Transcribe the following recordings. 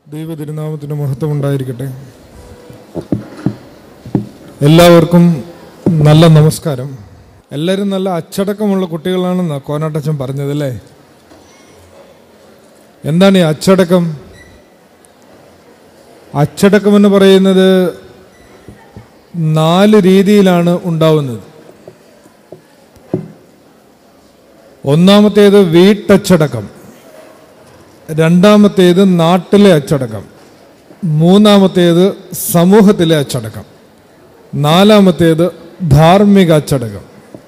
ദൈവ തിരുനാമത്തിന് മഹത്വം ഉണ്ടായിരിക്കട്ടെ എല്ലാവർക്കും നല്ല നമസ്കാരം എല്ലാവരും നല്ല അച്ചടക്കമുള്ള കുട്ടികളാണെന്ന് കോനാട്ടച്ചൻ പറഞ്ഞതല്ലേ എന്താണ് ഈ അച്ചടക്കം അച്ചടക്കം എന്ന് പറയുന്നത് നാല് രീതിയിലാണ് ഉണ്ടാവുന്നത് ഒന്നാമത്തേത് വീട്ടച്ചടക്കം രണ്ടാമത്തേത് നാട്ടിലെ അച്ചടക്കം മൂന്നാമത്തേത് സമൂഹത്തിലെ അച്ചടക്കം നാലാമത്തേത് ധാർമ്മിക അച്ചടക്കം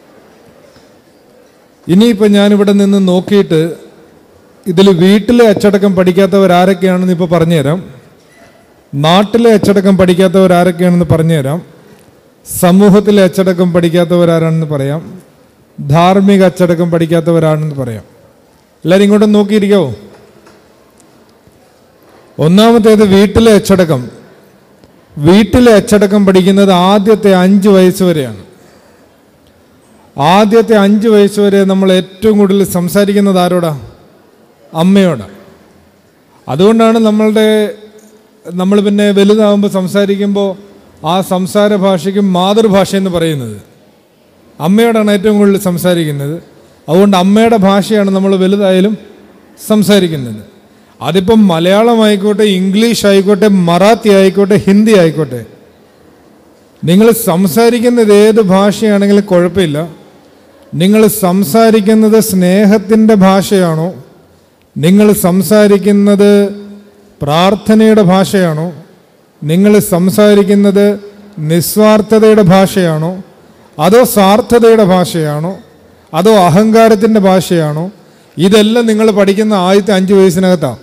ഇനിയിപ്പോൾ ഞാനിവിടെ നിന്ന് നോക്കിയിട്ട് ഇതിൽ വീട്ടിലെ അച്ചടക്കം പഠിക്കാത്തവർ ആരൊക്കെയാണെന്ന് ഇപ്പോൾ പറഞ്ഞുതരാം നാട്ടിലെ അച്ചടക്കം പഠിക്കാത്തവർ ആരൊക്കെയാണെന്ന് പറഞ്ഞുതരാം സമൂഹത്തിലെ അച്ചടക്കം പഠിക്കാത്തവരാരാണെന്ന് പറയാം ധാർമ്മിക അച്ചടക്കം പഠിക്കാത്തവരാണെന്ന് പറയാം എല്ലാവരും ഇങ്ങോട്ട് നോക്കിയിരിക്കാവോ ഒന്നാമത്തേത് വീട്ടിലെ അച്ചടക്കം വീട്ടിലെ അച്ചടക്കം പഠിക്കുന്നത് ആദ്യത്തെ അഞ്ച് വയസ്സ് വരെയാണ് ആദ്യത്തെ അഞ്ച് വയസ്സ് വരെ നമ്മൾ ഏറ്റവും കൂടുതൽ സംസാരിക്കുന്നത് ആരോടാ അമ്മയോടാ അതുകൊണ്ടാണ് നമ്മളുടെ നമ്മൾ പിന്നെ വലുതാകുമ്പോൾ സംസാരിക്കുമ്പോൾ ആ സംസാര ഭാഷയ്ക്ക് മാതൃഭാഷ എന്ന് പറയുന്നത് അമ്മയോടാണ് ഏറ്റവും കൂടുതൽ സംസാരിക്കുന്നത് അതുകൊണ്ട് അമ്മയുടെ ഭാഷയാണ് നമ്മൾ വലുതായാലും സംസാരിക്കുന്നത് അതിപ്പം മലയാളം ആയിക്കോട്ടെ ഇംഗ്ലീഷ് ആയിക്കോട്ടെ മറാത്തി ആയിക്കോട്ടെ ഹിന്ദി ആയിക്കോട്ടെ നിങ്ങൾ സംസാരിക്കുന്നത് ഏത് ഭാഷയാണെങ്കിലും കുഴപ്പമില്ല നിങ്ങൾ സംസാരിക്കുന്നത് സ്നേഹത്തിൻ്റെ ഭാഷയാണോ നിങ്ങൾ സംസാരിക്കുന്നത് പ്രാർത്ഥനയുടെ ഭാഷയാണോ നിങ്ങൾ സംസാരിക്കുന്നത് നിസ്വാർത്ഥതയുടെ ഭാഷയാണോ അതോ സ്വാർത്ഥതയുടെ ഭാഷയാണോ അതോ അഹങ്കാരത്തിൻ്റെ ഭാഷയാണോ ഇതെല്ലാം നിങ്ങൾ പഠിക്കുന്ന ആദ്യത്തെ അഞ്ച് വയസ്സിനകത്താണ്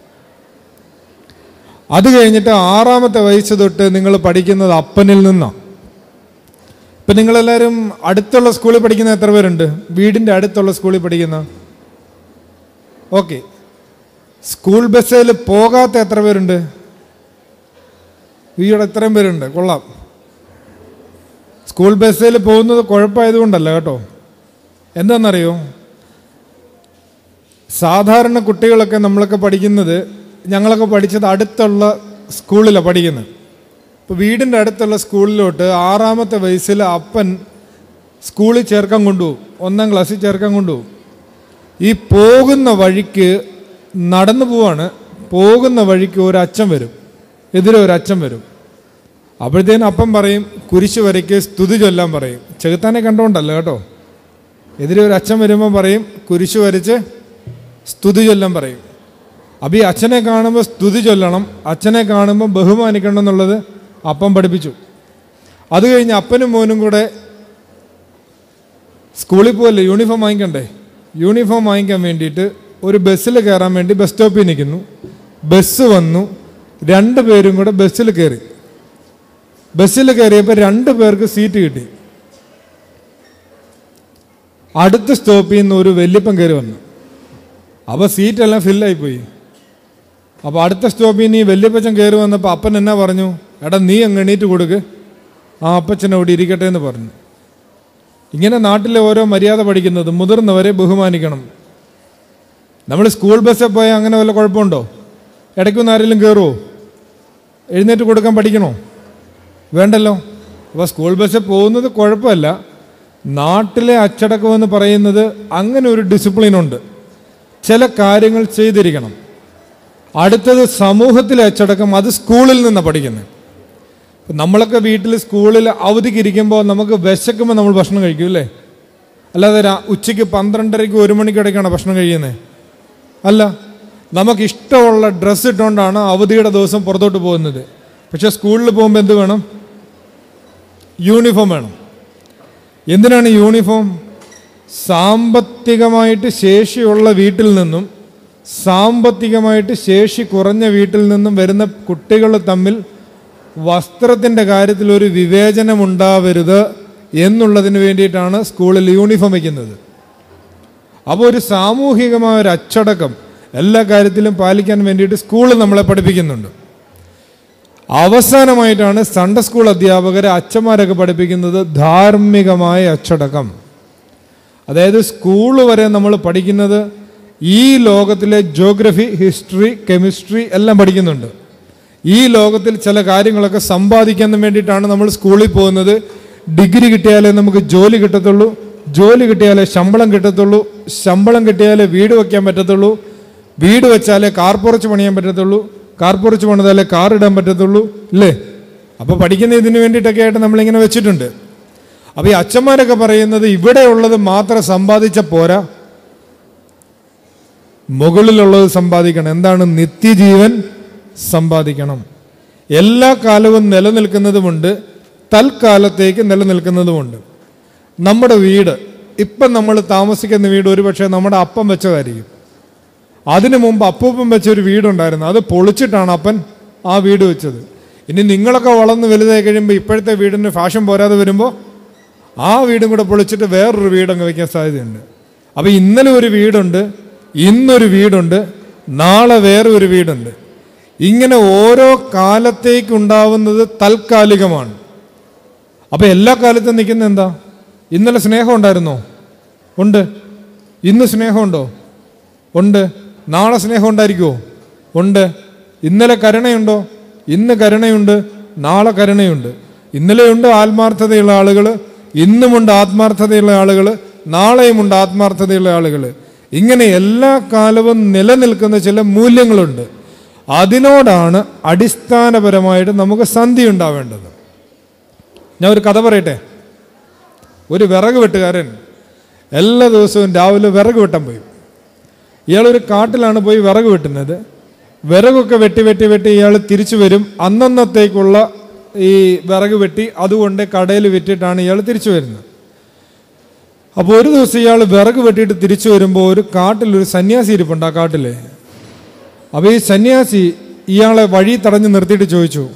അത് കഴിഞ്ഞിട്ട് ആറാമത്തെ വയസ്സ് തൊട്ട് നിങ്ങൾ പഠിക്കുന്നത് അപ്പനിൽ നിന്നാണ് ഇപ്പം നിങ്ങളെല്ലാവരും അടുത്തുള്ള സ്കൂളിൽ പഠിക്കുന്ന എത്ര പേരുണ്ട് വീടിൻ്റെ അടുത്തുള്ള സ്കൂളിൽ പഠിക്കുന്ന ഓക്കെ സ്കൂൾ ബസ്സിൽ പോകാത്ത എത്ര പേരുണ്ട് ഇവിടെ എത്രയും പേരുണ്ട് കൊള്ളാം സ്കൂൾ ബസ്സിൽ പോകുന്നത് കുഴപ്പമായതുകൊണ്ടല്ല കേട്ടോ എന്താണെന്നറിയോ സാധാരണ കുട്ടികളൊക്കെ നമ്മളൊക്കെ പഠിക്കുന്നത് ഞങ്ങളൊക്കെ പഠിച്ചത് അടുത്തുള്ള സ്കൂളിലാണ് പഠിക്കുന്നത് ഇപ്പോൾ വീടിൻ്റെ അടുത്തുള്ള സ്കൂളിലോട്ട് ആറാമത്തെ വയസ്സിൽ അപ്പൻ സ്കൂളിൽ ചേർക്കാൻ കൊണ്ടുപോകും ഒന്നാം ക്ലാസ്സിൽ ചേർക്കാൻ കൊണ്ടുപോകും ഈ പോകുന്ന വഴിക്ക് നടന്നു പോവാണ് പോകുന്ന വഴിക്ക് ഒരു അച്ഛൻ വരും എതിരെ ഒരു അച്ഛൻ വരും അപ്പോഴത്തേനും അപ്പം പറയും കുരിശ് വരയ്ക്ക് സ്തുതി ചൊല്ലാൻ പറയും ചെകുത്താനെ കണ്ടുകൊണ്ടല്ല കേട്ടോ എതിരെ ഒരു അച്ഛൻ വരുമ്പോൾ പറയും കുരിശ് വരച്ച് സ്തുതി ചൊല്ലാൻ പറയും അപ്പം ഈ അച്ഛനെ കാണുമ്പോൾ സ്തുതി ചൊല്ലണം അച്ഛനെ കാണുമ്പോൾ ബഹുമാനിക്കണം എന്നുള്ളത് അപ്പം പഠിപ്പിച്ചു അത് കഴിഞ്ഞ് അപ്പനും മോനും കൂടെ സ്കൂളിൽ പോകല്ലേ യൂണിഫോം വാങ്ങിക്കണ്ടേ യൂണിഫോം വാങ്ങിക്കാൻ വേണ്ടിയിട്ട് ഒരു ബസ്സിൽ കയറാൻ വേണ്ടി ബസ് സ്റ്റോപ്പിൽ നിൽക്കുന്നു ബസ് വന്നു രണ്ട് പേരും കൂടെ ബസ്സിൽ കയറി ബസ്സിൽ കയറിയപ്പോൾ രണ്ട് പേർക്ക് സീറ്റ് കിട്ടി അടുത്ത സ്റ്റോപ്പിൽ നിന്ന് ഒരു വല്യപ്പൻ കയറി വന്നു അപ്പോൾ സീറ്റെല്ലാം ഫില്ലായി പോയി അപ്പോൾ അടുത്ത സ്റ്റോപ്പിൽ നിന്ന് ഈ വല്യപ്പച്ചൻ കയറി വന്നപ്പോൾ അപ്പൻ എന്നാ പറഞ്ഞു എടാ നീ അങ്ങ് എണീറ്റ് കൊടുക്ക് ആ അപ്പച്ചൻ അവിടെ ഇരിക്കട്ടെ എന്ന് പറഞ്ഞു ഇങ്ങനെ നാട്ടിലെ ഓരോ മര്യാദ പഠിക്കുന്നത് മുതിർന്നവരെ ബഹുമാനിക്കണം നമ്മൾ സ്കൂൾ ബസ്സിൽ പോയാൽ അങ്ങനെ വല്ല കുഴപ്പമുണ്ടോ ഇടയ്ക്കൊന്ന് ആരെങ്കിലും കയറുമോ എഴുന്നേറ്റ് കൊടുക്കാൻ പഠിക്കണോ വേണ്ടല്ലോ അപ്പോൾ സ്കൂൾ ബസ്സിൽ പോകുന്നത് കുഴപ്പമല്ല നാട്ടിലെ അച്ചടക്കം എന്ന് പറയുന്നത് അങ്ങനെ ഒരു ഡിസിപ്ലിൻ ഉണ്ട് ചില കാര്യങ്ങൾ ചെയ്തിരിക്കണം അടുത്തത് സമൂഹത്തിലെ അച്ചടക്കം അത് സ്കൂളിൽ നിന്നാണ് പഠിക്കുന്നത് ഇപ്പം നമ്മളൊക്കെ വീട്ടിൽ സ്കൂളിൽ അവധിക്ക് ഇരിക്കുമ്പോൾ നമുക്ക് വിശക്കുമ്പോൾ നമ്മൾ ഭക്ഷണം കഴിക്കും അല്ലേ അല്ലാതെ രാ- ഉച്ചയ്ക്ക് പന്ത്രണ്ടരയ്ക്ക് ഒരു മണിക്കിടയ്ക്കാണ് ഭക്ഷണം കഴിയുന്നത് അല്ല നമുക്ക് ഇഷ്ടമുള്ള ഡ്രസ്സ് ഇട്ടുകൊണ്ടാണ് അവധിയുടെ ദിവസം പുറത്തോട്ട് പോകുന്നത് പക്ഷെ സ്കൂളിൽ പോകുമ്പോൾ എന്ത് വേണം യൂണിഫോം വേണം എന്തിനാണ് യൂണിഫോം സാമ്പത്തികമായിട്ട് ശേഷിയുള്ള വീട്ടിൽ നിന്നും സാമ്പത്തികമായിട്ട് ശേഷി കുറഞ്ഞ വീട്ടിൽ നിന്നും വരുന്ന കുട്ടികൾ തമ്മിൽ വസ്ത്രത്തിൻ്റെ കാര്യത്തിൽ ഒരു വിവേചനം ഉണ്ടാവരുത് എന്നുള്ളതിന് വേണ്ടിയിട്ടാണ് സ്കൂളിൽ യൂണിഫോം വയ്ക്കുന്നത് അപ്പോൾ ഒരു സാമൂഹികമായ ഒരു അച്ചടക്കം എല്ലാ കാര്യത്തിലും പാലിക്കാൻ വേണ്ടിയിട്ട് സ്കൂൾ നമ്മളെ പഠിപ്പിക്കുന്നുണ്ട് അവസാനമായിട്ടാണ് സൺഡേ സ്കൂൾ അധ്യാപകരെ അച്ഛന്മാരൊക്കെ പഠിപ്പിക്കുന്നത് ധാർമ്മികമായ അച്ചടക്കം അതായത് സ്കൂൾ വരെ നമ്മൾ പഠിക്കുന്നത് ഈ ലോകത്തിലെ ജോഗ്രഫി ഹിസ്റ്ററി കെമിസ്ട്രി എല്ലാം പഠിക്കുന്നുണ്ട് ഈ ലോകത്തിൽ ചില കാര്യങ്ങളൊക്കെ സമ്പാദിക്കാൻ വേണ്ടിയിട്ടാണ് നമ്മൾ സ്കൂളിൽ പോകുന്നത് ഡിഗ്രി കിട്ടിയാലേ നമുക്ക് ജോലി കിട്ടത്തുള്ളൂ ജോലി കിട്ടിയാലേ ശമ്പളം കിട്ടത്തുള്ളൂ ശമ്പളം കിട്ടിയാലേ വീട് വയ്ക്കാൻ പറ്റത്തുള്ളൂ വീട് വെച്ചാലേ കാർ പോർച്ച് പണിയാൻ പറ്റത്തുള്ളൂ കാർ പോർച്ച് പണിതാലേ കാർ ഇടാൻ പറ്റത്തുള്ളൂ ഇല്ലേ അപ്പോൾ പഠിക്കുന്ന ഇതിന് വേണ്ടിയിട്ടൊക്കെ ആയിട്ട് നമ്മളിങ്ങനെ വെച്ചിട്ടുണ്ട് അപ്പോൾ ഈ അച്ഛന്മാരൊക്കെ പറയുന്നത് ഇവിടെ ഉള്ളത് മാത്രം സമ്പാദിച്ച പോരാ മുകളിലുള്ളത് സമ്പാദിക്കണം എന്താണ് നിത്യജീവൻ സമ്പാദിക്കണം എല്ലാ കാലവും നിലനിൽക്കുന്നതുമുണ്ട് തൽക്കാലത്തേക്ക് നിലനിൽക്കുന്നതുമുണ്ട് നമ്മുടെ വീട് ഇപ്പം നമ്മൾ താമസിക്കുന്ന വീട് ഒരുപക്ഷെ നമ്മുടെ അപ്പം വെച്ചതായിരിക്കും അതിനു മുമ്പ് അപ്പൂപ്പൻ വെച്ച ഒരു വീടുണ്ടായിരുന്നു അത് പൊളിച്ചിട്ടാണ് അപ്പൻ ആ വീട് വെച്ചത് ഇനി നിങ്ങളൊക്കെ വളർന്ന് വലുതായി കഴിയുമ്പോൾ ഇപ്പോഴത്തെ വീടിന് ഫാഷൻ പോരാതെ വരുമ്പോൾ ആ വീടും കൂടെ പൊളിച്ചിട്ട് വേറൊരു വീടങ്ങ് വയ്ക്കാൻ സാധ്യതയുണ്ട് അപ്പോൾ ഇന്നലെ ഒരു വീടുണ്ട് ഇന്നൊരു വീടുണ്ട് നാളെ വേറെ ഒരു വീടുണ്ട് ഇങ്ങനെ ഓരോ കാലത്തേക്കുണ്ടാവുന്നത് താൽക്കാലികമാണ് അപ്പോൾ എല്ലാ കാലത്തും നിൽക്കുന്ന എന്താ ഇന്നലെ സ്നേഹം ഉണ്ടായിരുന്നോ ഉണ്ട് ഇന്ന് സ്നേഹമുണ്ടോ ഉണ്ട് നാളെ സ്നേഹം ഉണ്ടായിരിക്കുമോ ഉണ്ട് ഇന്നലെ കരുണയുണ്ടോ ഇന്ന് കരുണയുണ്ട് നാളെ കരുണയുണ്ട് ഇന്നലെയുണ്ട് ആത്മാർത്ഥതയുള്ള ആളുകൾ ഇന്നുമുണ്ട് ആത്മാർത്ഥതയുള്ള ആളുകൾ നാളെയുമുണ്ട് ആത്മാർത്ഥതയുള്ള ആളുകൾ ഇങ്ങനെ എല്ലാ കാലവും നിലനിൽക്കുന്ന ചില മൂല്യങ്ങളുണ്ട് അതിനോടാണ് അടിസ്ഥാനപരമായിട്ട് നമുക്ക് സന്ധി ഉണ്ടാവേണ്ടത് ഞാൻ ഒരു കഥ പറയട്ടെ ഒരു വിറക് വെട്ടുകാരൻ എല്ലാ ദിവസവും രാവിലെ വിറക് വെട്ടാൻ പോയി ഇയാളൊരു കാട്ടിലാണ് പോയി വിറക് വെട്ടുന്നത് വിറകൊക്കെ വെട്ടി വെട്ടി വെട്ടി ഇയാൾ തിരിച്ചു വരും അന്നന്നത്തേക്കുള്ള ഈ വിറക് വെട്ടി അതുകൊണ്ട് കടയിൽ വിറ്റിട്ടാണ് ഇയാൾ തിരിച്ചു വരുന്നത് അപ്പോൾ ഒരു ദിവസം ഇയാൾ വിറക് വെട്ടിയിട്ട് തിരിച്ചു വരുമ്പോൾ ഒരു കാട്ടിൽ ഒരു സന്യാസി ഇരിപ്പുണ്ട് ആ കാട്ടിൽ അപ്പോൾ ഈ സന്യാസി ഇയാളെ വഴി തടഞ്ഞു നിർത്തിയിട്ട് ചോദിച്ചു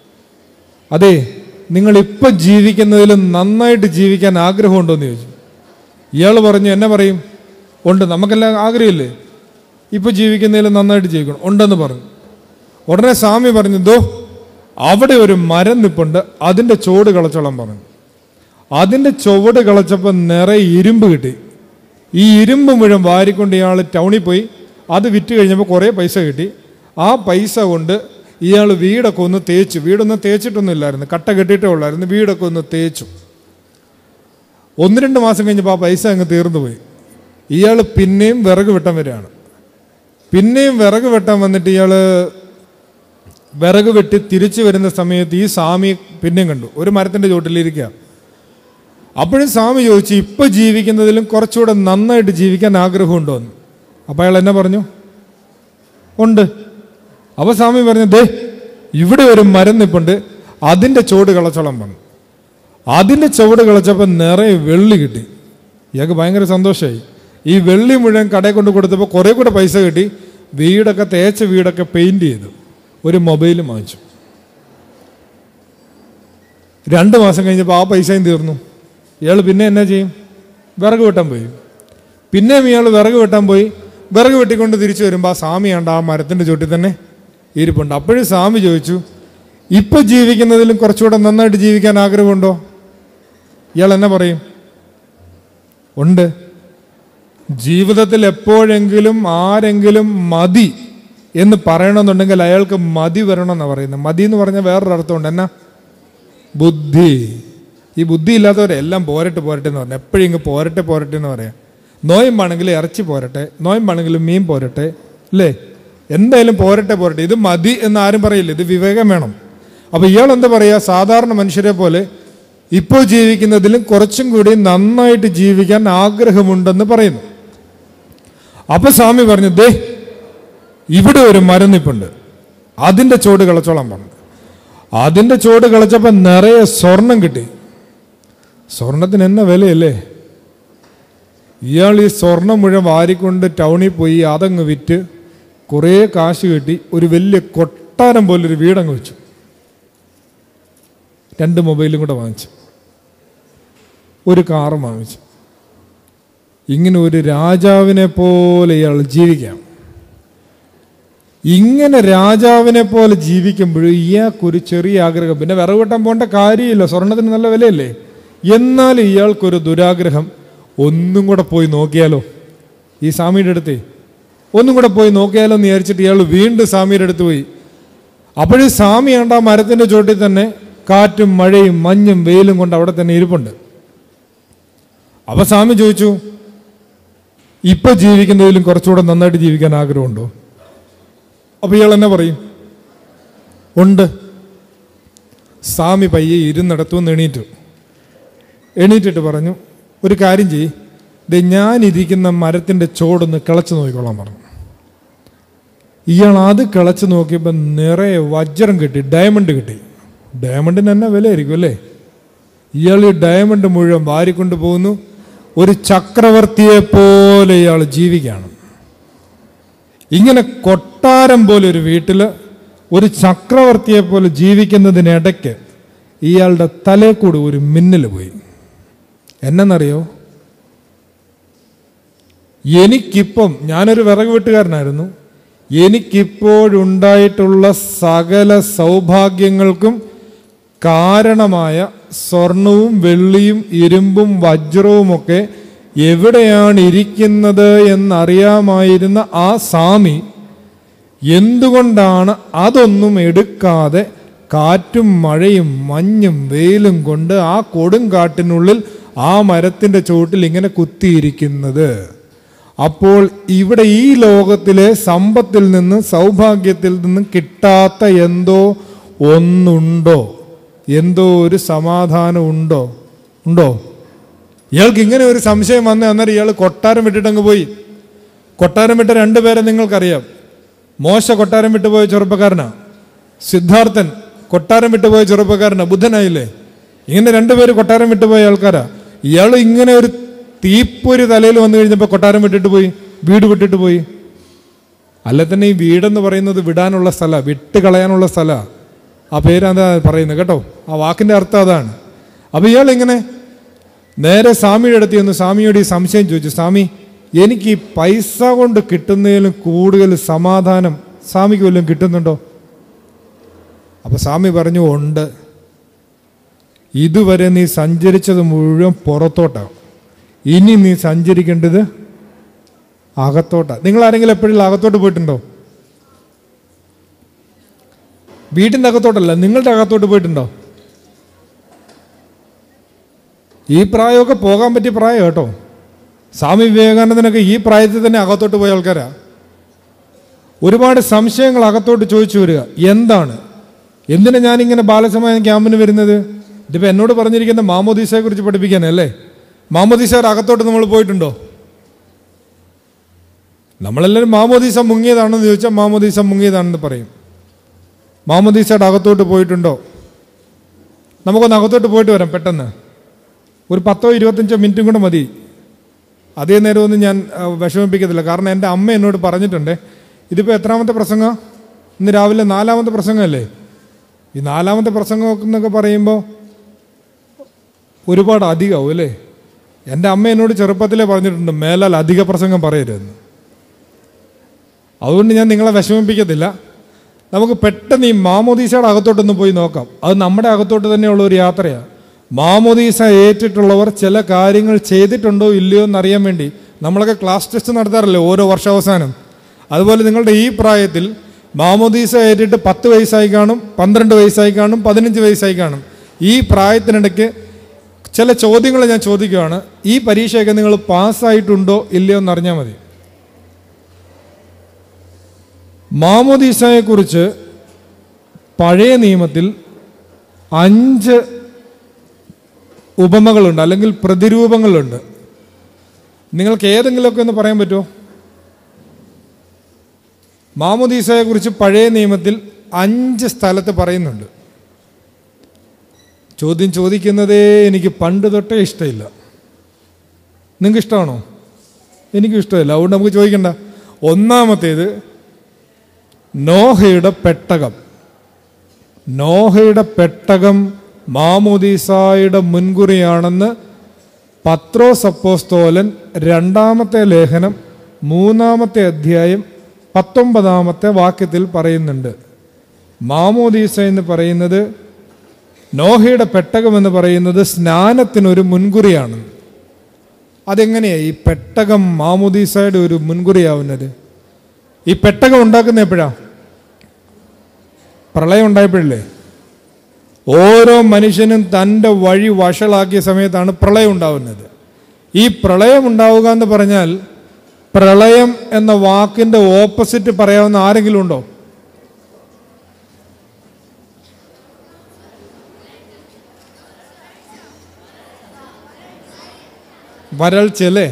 അതെ നിങ്ങൾ ഇപ്പം ജീവിക്കുന്നതിലും നന്നായിട്ട് ജീവിക്കാൻ ആഗ്രഹമുണ്ടോ എന്ന് ചോദിച്ചു ഇയാൾ പറഞ്ഞു എന്നെ പറയും ഉണ്ട് നമുക്കെല്ലാം ആഗ്രഹമില്ലേ ഇപ്പം ജീവിക്കുന്നതിൽ നന്നായിട്ട് ജീവിക്കണം ഉണ്ടെന്ന് പറഞ്ഞു ഉടനെ സ്വാമി പറഞ്ഞു ദോ അവിടെ ഒരു മരം നിപ്പുണ്ട് അതിൻ്റെ ചോട് കളച്ചോളാൻ പറഞ്ഞു അതിൻ്റെ ചുവട് കളച്ചപ്പോൾ നിറയെ ഇരുമ്പ് കിട്ടി ഈ ഇരുമ്പ് മുഴുവൻ വാരിക്കൊണ്ട് ഇയാൾ ടൗണിൽ പോയി അത് വിറ്റ് കഴിഞ്ഞപ്പോൾ കുറേ പൈസ കിട്ടി ആ പൈസ കൊണ്ട് ഇയാൾ വീടൊക്കെ ഒന്ന് തേച്ചു വീടൊന്നും തേച്ചിട്ടൊന്നും ഇല്ലായിരുന്നു കട്ട കെട്ടിയിട്ടേ ഉള്ളായിരുന്നു വീടൊക്കെ ഒന്ന് തേച്ചു ഒന്ന് രണ്ട് മാസം കഴിഞ്ഞപ്പോൾ ആ പൈസ അങ്ങ് തീർന്നു പോയി ഇയാൾ പിന്നെയും വിറക് വെട്ടാൻ വരികയാണ് പിന്നെയും വിറക് വെട്ടാൻ വന്നിട്ട് ഇയാൾ വിറക് വെട്ടി തിരിച്ചു വരുന്ന സമയത്ത് ഈ സ്വാമി പിന്നെയും കണ്ടു ഒരു മരത്തിൻ്റെ ചോട്ടിലിരിക്കുക അപ്പോഴും സ്വാമി ചോദിച്ചു ഇപ്പം ജീവിക്കുന്നതിലും കുറച്ചുകൂടെ നന്നായിട്ട് ജീവിക്കാൻ ആഗ്രഹമുണ്ടോ എന്ന് അപ്പോൾ അയാൾ എന്നെ പറഞ്ഞു ഉണ്ട് അപ്പോൾ സ്വാമി പറഞ്ഞു ദേ ഇവിടെ ഒരു മരം നിപ്പുണ്ട് അതിൻ്റെ ചോട് കളച്ചോളം പറഞ്ഞു അതിൻ്റെ ചുവട് കളച്ചപ്പോൾ നിറയെ വെള്ളി കിട്ടി ഇയാൾക്ക് ഭയങ്കര സന്തോഷമായി ഈ വെള്ളി മുഴുവൻ കടയിൽ കൊണ്ട് കൊടുത്തപ്പോൾ കുറേ കൂടെ പൈസ കിട്ടി വീടൊക്കെ തേച്ച വീടൊക്കെ പെയിൻറ് ചെയ്തു ഒരു മൊബൈലും വാങ്ങിച്ചു രണ്ട് മാസം കഴിഞ്ഞപ്പോൾ ആ പൈസയും തീർന്നു ഇയാൾ പിന്നെ എന്നാ ചെയ്യും വിറക് വെട്ടാൻ പോയി പിന്നെയും ഇയാൾ വിറക് വെട്ടാൻ പോയി വിറക് വെട്ടിക്കൊണ്ട് തിരിച്ചു വരുമ്പോൾ ആ സ്വാമിയാണ്ട് ആ മരത്തിൻ്റെ ചുട്ടിൽ തന്നെ ഇരിപ്പുണ്ട് അപ്പോഴും സ്വാമി ചോദിച്ചു ഇപ്പൊ ജീവിക്കുന്നതിലും കുറച്ചുകൂടെ നന്നായിട്ട് ജീവിക്കാൻ ആഗ്രഹമുണ്ടോ ഇയാൾ എന്നെ പറയും ഉണ്ട് ജീവിതത്തിൽ എപ്പോഴെങ്കിലും ആരെങ്കിലും മതി എന്ന് പറയണമെന്നുണ്ടെങ്കിൽ അയാൾക്ക് മതി വരണം എന്നാണ് പറയുന്നത് മതി എന്ന് പറഞ്ഞാൽ വേറൊരു അർത്ഥമുണ്ട് എന്നാ ബുദ്ധി ഈ ബുദ്ധി ഇല്ലാത്തവരെ എല്ലാം പോരട്ടെ പോരട്ടെ എന്ന് പറഞ്ഞു എപ്പോഴും ഇങ്ങ് പോരട്ടെ പോരട്ടെ എന്ന് പറയാം നോയമ്പാണെങ്കിൽ ഇറച്ചി പോരട്ടെ നോയമ്പാണെങ്കിൽ മീൻ പോരട്ടെ അല്ലേ എന്തായാലും പോരട്ടെ പോരട്ടെ ഇത് മതി എന്ന് ആരും പറയില്ല ഇത് വിവേകം വേണം അപ്പോൾ ഇയാൾ എന്താ പറയുക സാധാരണ മനുഷ്യരെ പോലെ ഇപ്പോൾ ജീവിക്കുന്നതിലും കുറച്ചും കൂടി നന്നായിട്ട് ജീവിക്കാൻ ആഗ്രഹമുണ്ടെന്ന് പറയുന്നു അപ്പൊ സ്വാമി പറഞ്ഞു ദേ ഇവിടെ ഒരു മരം നിപ്പുണ്ട് അതിൻ്റെ ചോട് കളച്ചോളാൻ പറഞ്ഞു അതിൻ്റെ ചോട് കളച്ചപ്പോൾ നിറയെ സ്വർണം കിട്ടി സ്വർണത്തിന് എന്ന വിലയല്ലേ ഇയാൾ ഈ സ്വർണം മുഴുവൻ വാരിക്കൊണ്ട് ടൗണിൽ പോയി അതങ്ങ് വിറ്റ് കുറേ കാശ് കിട്ടി ഒരു വലിയ കൊട്ടാരം പോലൊരു വീടങ്ങ് വെച്ചു രണ്ട് മൊബൈലും കൂടെ വാങ്ങിച്ചു ഒരു കാറും വാങ്ങിച്ചു ഇങ്ങനെ ഒരു രാജാവിനെ പോലെ ഇയാൾ ജീവിക്കാം ഇങ്ങനെ രാജാവിനെ പോലെ ജീവിക്കുമ്പോഴും ഇയാൾക്കൊരു ചെറിയ ആഗ്രഹം പിന്നെ വിറവ് വെട്ടാൻ പോകേണ്ട കാര്യമില്ല സ്വർണത്തിന് നല്ല വിലയല്ലേ എന്നാൽ ഇയാൾക്കൊരു ദുരാഗ്രഹം ഒന്നും കൂടെ പോയി നോക്കിയാലോ ഈ സ്വാമിയുടെ അടുത്തേ ഒന്നും കൂടെ പോയി നോക്കിയാലോ എന്ന് വിചാരിച്ചിട്ട് ഇയാൾ വീണ്ടും സ്വാമിയുടെ അടുത്ത് പോയി അപ്പോഴും സ്വാമി കണ്ട ആ മരത്തിന്റെ ചോട്ടിൽ തന്നെ കാറ്റും മഴയും മഞ്ഞും വെയിലും കൊണ്ട് അവിടെ തന്നെ ഇരിപ്പുണ്ട് അപ്പൊ സ്വാമി ചോദിച്ചു ഇപ്പൊ ജീവിക്കുന്നതിലും കുറച്ചുകൂടെ നന്നായിട്ട് ജീവിക്കാൻ ആഗ്രഹമുണ്ടോ അപ്പൊ ഇയാൾ എന്നെ പറയും ഉണ്ട് സ്വാമി പയ്യെ ഇരുന്നിടത്തു നിന്ന് എണീറ്റു എണീറ്റിട്ട് പറഞ്ഞു ഒരു കാര്യം ചെയ്യ് ദേ ഞാനിരിക്കുന്ന മരത്തിന്റെ ചോടൊന്ന് കിളച്ച് നോക്കിക്കോളാൻ പറഞ്ഞു ഇയാൾ അത് കിളച്ച് നോക്കിയപ്പോൾ നിറയെ വജ്രം കിട്ടി ഡയമണ്ട് കിട്ടി ഡയമണ്ടിന് തന്നെ വിലയായിരിക്കും അല്ലേ ഇയാൾ ഈ ഡയമണ്ട് മുഴുവൻ വാരിക്കൊണ്ട് പോകുന്നു ഒരു ചക്രവർത്തിയെ പോലെ ഇയാൾ ജീവിക്കുകയാണ് ഇങ്ങനെ കൊട്ടാരം പോലെ ഒരു വീട്ടിൽ ഒരു ചക്രവർത്തിയെ പോലെ ജീവിക്കുന്നതിനിടയ്ക്ക് ഇയാളുടെ തലേ കൂടി ഒരു മിന്നൽ പോയി എന്നെന്നറിയോ എനിക്കിപ്പം ഞാനൊരു വിറക് വെട്ടുകാരനായിരുന്നു എനിക്കിപ്പോഴുണ്ടായിട്ടുള്ള സകല സൗഭാഗ്യങ്ങൾക്കും കാരണമായ സ്വർണവും വെള്ളിയും ഇരുമ്പും വജ്രവുമൊക്കെ എവിടെയാണ് ഇരിക്കുന്നത് എന്നറിയാമായിരുന്ന ആ സ്വാമി എന്തുകൊണ്ടാണ് അതൊന്നും എടുക്കാതെ കാറ്റും മഴയും മഞ്ഞും വെയിലും കൊണ്ട് ആ കൊടുങ്കാട്ടിനുള്ളിൽ ആ മരത്തിന്റെ ചുവട്ടിൽ ഇങ്ങനെ കുത്തിയിരിക്കുന്നത് അപ്പോൾ ഇവിടെ ഈ ലോകത്തിലെ സമ്പത്തിൽ നിന്ന് സൗഭാഗ്യത്തിൽ നിന്ന് കിട്ടാത്ത എന്തോ ഒന്നുണ്ടോ എന്തോ ഒരു സമാധാനം ഉണ്ടോ ഉണ്ടോ ഇയാൾക്ക് ഇങ്ങനെ ഒരു സംശയം വന്ന അന്നേരം ഇയാൾ കൊട്ടാരം വിട്ടിട്ടങ്ങ് പോയി കൊട്ടാരം വിട്ട രണ്ടുപേരെ നിങ്ങൾക്കറിയാം മോശ കൊട്ടാരം വിട്ടുപോയ ചെറുപ്പക്കാരനാ സിദ്ധാർത്ഥൻ കൊട്ടാരം വിട്ടുപോയ ചെറുപ്പക്കാരനാ ബുദ്ധനായില്ലേ ഇങ്ങനെ രണ്ടുപേര് കൊട്ടാരം വിട്ടുപോയ ആൾക്കാരാ ഇയാൾ ഇങ്ങനെ ഒരു തീപ്പൊരി തലയിൽ വന്നു കഴിഞ്ഞപ്പോൾ കൊട്ടാരം വിട്ടിട്ട് പോയി വീട് വിട്ടിട്ട് പോയി അല്ല തന്നെ ഈ വീടെന്ന് പറയുന്നത് വിടാനുള്ള സ്ഥല വിട്ട് കളയാനുള്ള സ്ഥല ആ പേരാന്താ പറയുന്നത് കേട്ടോ ആ വാക്കിന്റെ അർത്ഥം അതാണ് അപ്പൊ ഇയാൾ ഇങ്ങനെ നേരെ സ്വാമിയുടെ അടുത്ത് ചെന്ന് സ്വാമിയോട് ഈ സംശയം ചോദിച്ചു സ്വാമി എനിക്ക് ഈ പൈസ കൊണ്ട് കിട്ടുന്നതിലും കൂടുതൽ സമാധാനം സ്വാമിക്ക് വല്ലതും കിട്ടുന്നുണ്ടോ അപ്പൊ സ്വാമി പറഞ്ഞു ഉണ്ട് ഇതുവരെ നീ സഞ്ചരിച്ചത് മുഴുവൻ പുറത്തോട്ടാണ് ഇനി നീ സഞ്ചരിക്കേണ്ടത് അകത്തോട്ടാ നിങ്ങൾ ആരെങ്കിലും എപ്പോഴും അകത്തോട്ട് പോയിട്ടുണ്ടോ വീട്ടിൻ്റെ അകത്തോട്ടല്ല നിങ്ങളുടെ അകത്തോട്ട് പോയിട്ടുണ്ടോ ഈ പ്രായമൊക്കെ പോകാൻ പറ്റിയ പ്രായം കേട്ടോ സ്വാമി വിവേകാനന്ദനൊക്കെ ഈ പ്രായത്തിൽ തന്നെ അകത്തോട്ട് പോയ ആൾക്കാരാ ഒരുപാട് സംശയങ്ങൾ അകത്തോട്ട് ചോദിച്ചു വരിക എന്താണ് എന്തിനാ ഞാനിങ്ങനെ ബാലസമയ ക്യാമ്പിന് വരുന്നത് ഇതിപ്പോൾ എന്നോട് പറഞ്ഞിരിക്കുന്ന മാമോദീസയെ കുറിച്ച് പഠിപ്പിക്കാനല്ലേ മാമോദീസയുടെ അകത്തോട്ട് നമ്മൾ പോയിട്ടുണ്ടോ നമ്മളെല്ലാവരും മാമോദീസ മുങ്ങിയതാണെന്ന് ചോദിച്ചാൽ മാമോദീസ മുങ്ങിയതാണെന്ന് പറയും മാമോദീസയുടെ അകത്തോട്ട് പോയിട്ടുണ്ടോ നമുക്കൊന്ന് അകത്തോട്ട് പോയിട്ട് വരാം പെട്ടെന്ന് ഒരു പത്തോ ഇരുപത്തഞ്ചോ മിനിറ്റും കൂടെ മതി അതേ നേരമൊന്നും ഞാൻ ആ, വിഷമിപ്പിക്കത്തില്ല കാരണം എൻ്റെ അമ്മ എന്നോട് പറഞ്ഞിട്ടുണ്ട് ഇതിപ്പോൾ എത്രാമത്തെ പ്രസംഗം ഇന്ന് രാവിലെ നാലാമത്തെ പ്രസംഗമല്ലേ ഈ നാലാമത്തെ പ്രസംഗം എന്നൊക്കെ പറയുമ്പോൾ ഒരുപാട് അധികമാവും അല്ലേ എൻ്റെ അമ്മ എന്നോട് ചെറുപ്പത്തിലേ പറഞ്ഞിട്ടുണ്ട് മേലാൽ അധിക പ്രസംഗം പറയരുതെന്ന് അതുകൊണ്ട് ഞാൻ നിങ്ങളെ വിഷമിപ്പിക്കത്തില്ല നമുക്ക് പെട്ടെന്ന് ഈ മാമോദീസയുടെ അകത്തോട്ടൊന്ന് പോയി നോക്കാം അത് നമ്മുടെ അകത്തോട്ട് തന്നെയുള്ള ഒരു യാത്രയാണ് മാമോദീസ ഏറ്റിട്ടുള്ളവർ ചില കാര്യങ്ങൾ ചെയ്തിട്ടുണ്ടോ ഇല്ലയോ എന്നറിയാൻ വേണ്ടി നമ്മളൊക്കെ ക്ലാസ് ടെസ്റ്റ് നടത്താറില്ലേ ഓരോ വർഷാവസാനം അതുപോലെ നിങ്ങളുടെ ഈ പ്രായത്തിൽ മാമോദീസ ഏറ്റിട്ട് പത്ത് വയസ്സായി കാണും പന്ത്രണ്ട് വയസ്സായി കാണും പതിനഞ്ച് വയസ്സായി കാണും ഈ പ്രായത്തിനിടയ്ക്ക് ചില ചോദ്യങ്ങൾ ഞാൻ ചോദിക്കുകയാണ് ഈ പരീക്ഷയൊക്കെ നിങ്ങൾ പാസ്സായിട്ടുണ്ടോ ഇല്ലയോ എന്നറിഞ്ഞാൽ മതി മാമോദീസയെക്കുറിച്ച് പഴയ നിയമത്തിൽ അഞ്ച് ഉപമകളുണ്ട് അല്ലെങ്കിൽ പ്രതിരൂപങ്ങളുണ്ട് നിങ്ങൾക്ക് ഏതെങ്കിലുമൊക്കെ ഒന്ന് പറയാൻ പറ്റുമോ മാമോദീസയെക്കുറിച്ച് പഴയ നിയമത്തിൽ അഞ്ച് സ്ഥലത്ത് പറയുന്നുണ്ട് ചോദ്യം ചോദിക്കുന്നതേ എനിക്ക് പണ്ട് തൊട്ടേ ഇഷ്ടമില്ല നിങ്ങൾക്ക് ഇഷ്ടമാണോ എനിക്കും ഇഷ്ടമില്ല അതുകൊണ്ട് നമുക്ക് ചോദിക്കണ്ട ഒന്നാമത്തേത് നോഹയുടെ പെട്ടകം നോഹയുടെ പെട്ടകം മാമോദീസായുടെ മുൻകുറിയാണെന്ന് പത്രോസ് അപ്പോസ്തോലൻ രണ്ടാമത്തെ ലേഖനം മൂന്നാമത്തെ അധ്യായം പത്തൊമ്പതാമത്തെ വാക്യത്തിൽ പറയുന്നുണ്ട് മാമോദീസ എന്ന് പറയുന്നത് നോഹയുടെ പെട്ടകം എന്ന് പറയുന്നത് സ്നാനത്തിനൊരു മുൻകുറിയാണ് അതെങ്ങനെയാ ഈ പെട്ടകം മാമോദീസയുടെ ഒരു മുൻകുറിയാവുന്നത് ഈ പെട്ടകം ഉണ്ടാക്കുന്ന എപ്പോഴാ പ്രളയം ഉണ്ടായപ്പോഴല്ലേ ഓരോ മനുഷ്യനും തൻ്റെ വഴി വഷളാക്കിയ സമയത്താണ് പ്രളയം ഉണ്ടാവുന്നത് ഈ പ്രളയം ഉണ്ടാവുക എന്ന് പറഞ്ഞാൽ പ്രളയം എന്ന വാക്കിൻ്റെ ഓപ്പോസിറ്റ് പറയാവുന്ന ആരെങ്കിലും ഉണ്ടോ വരൾച്ചല്ലേ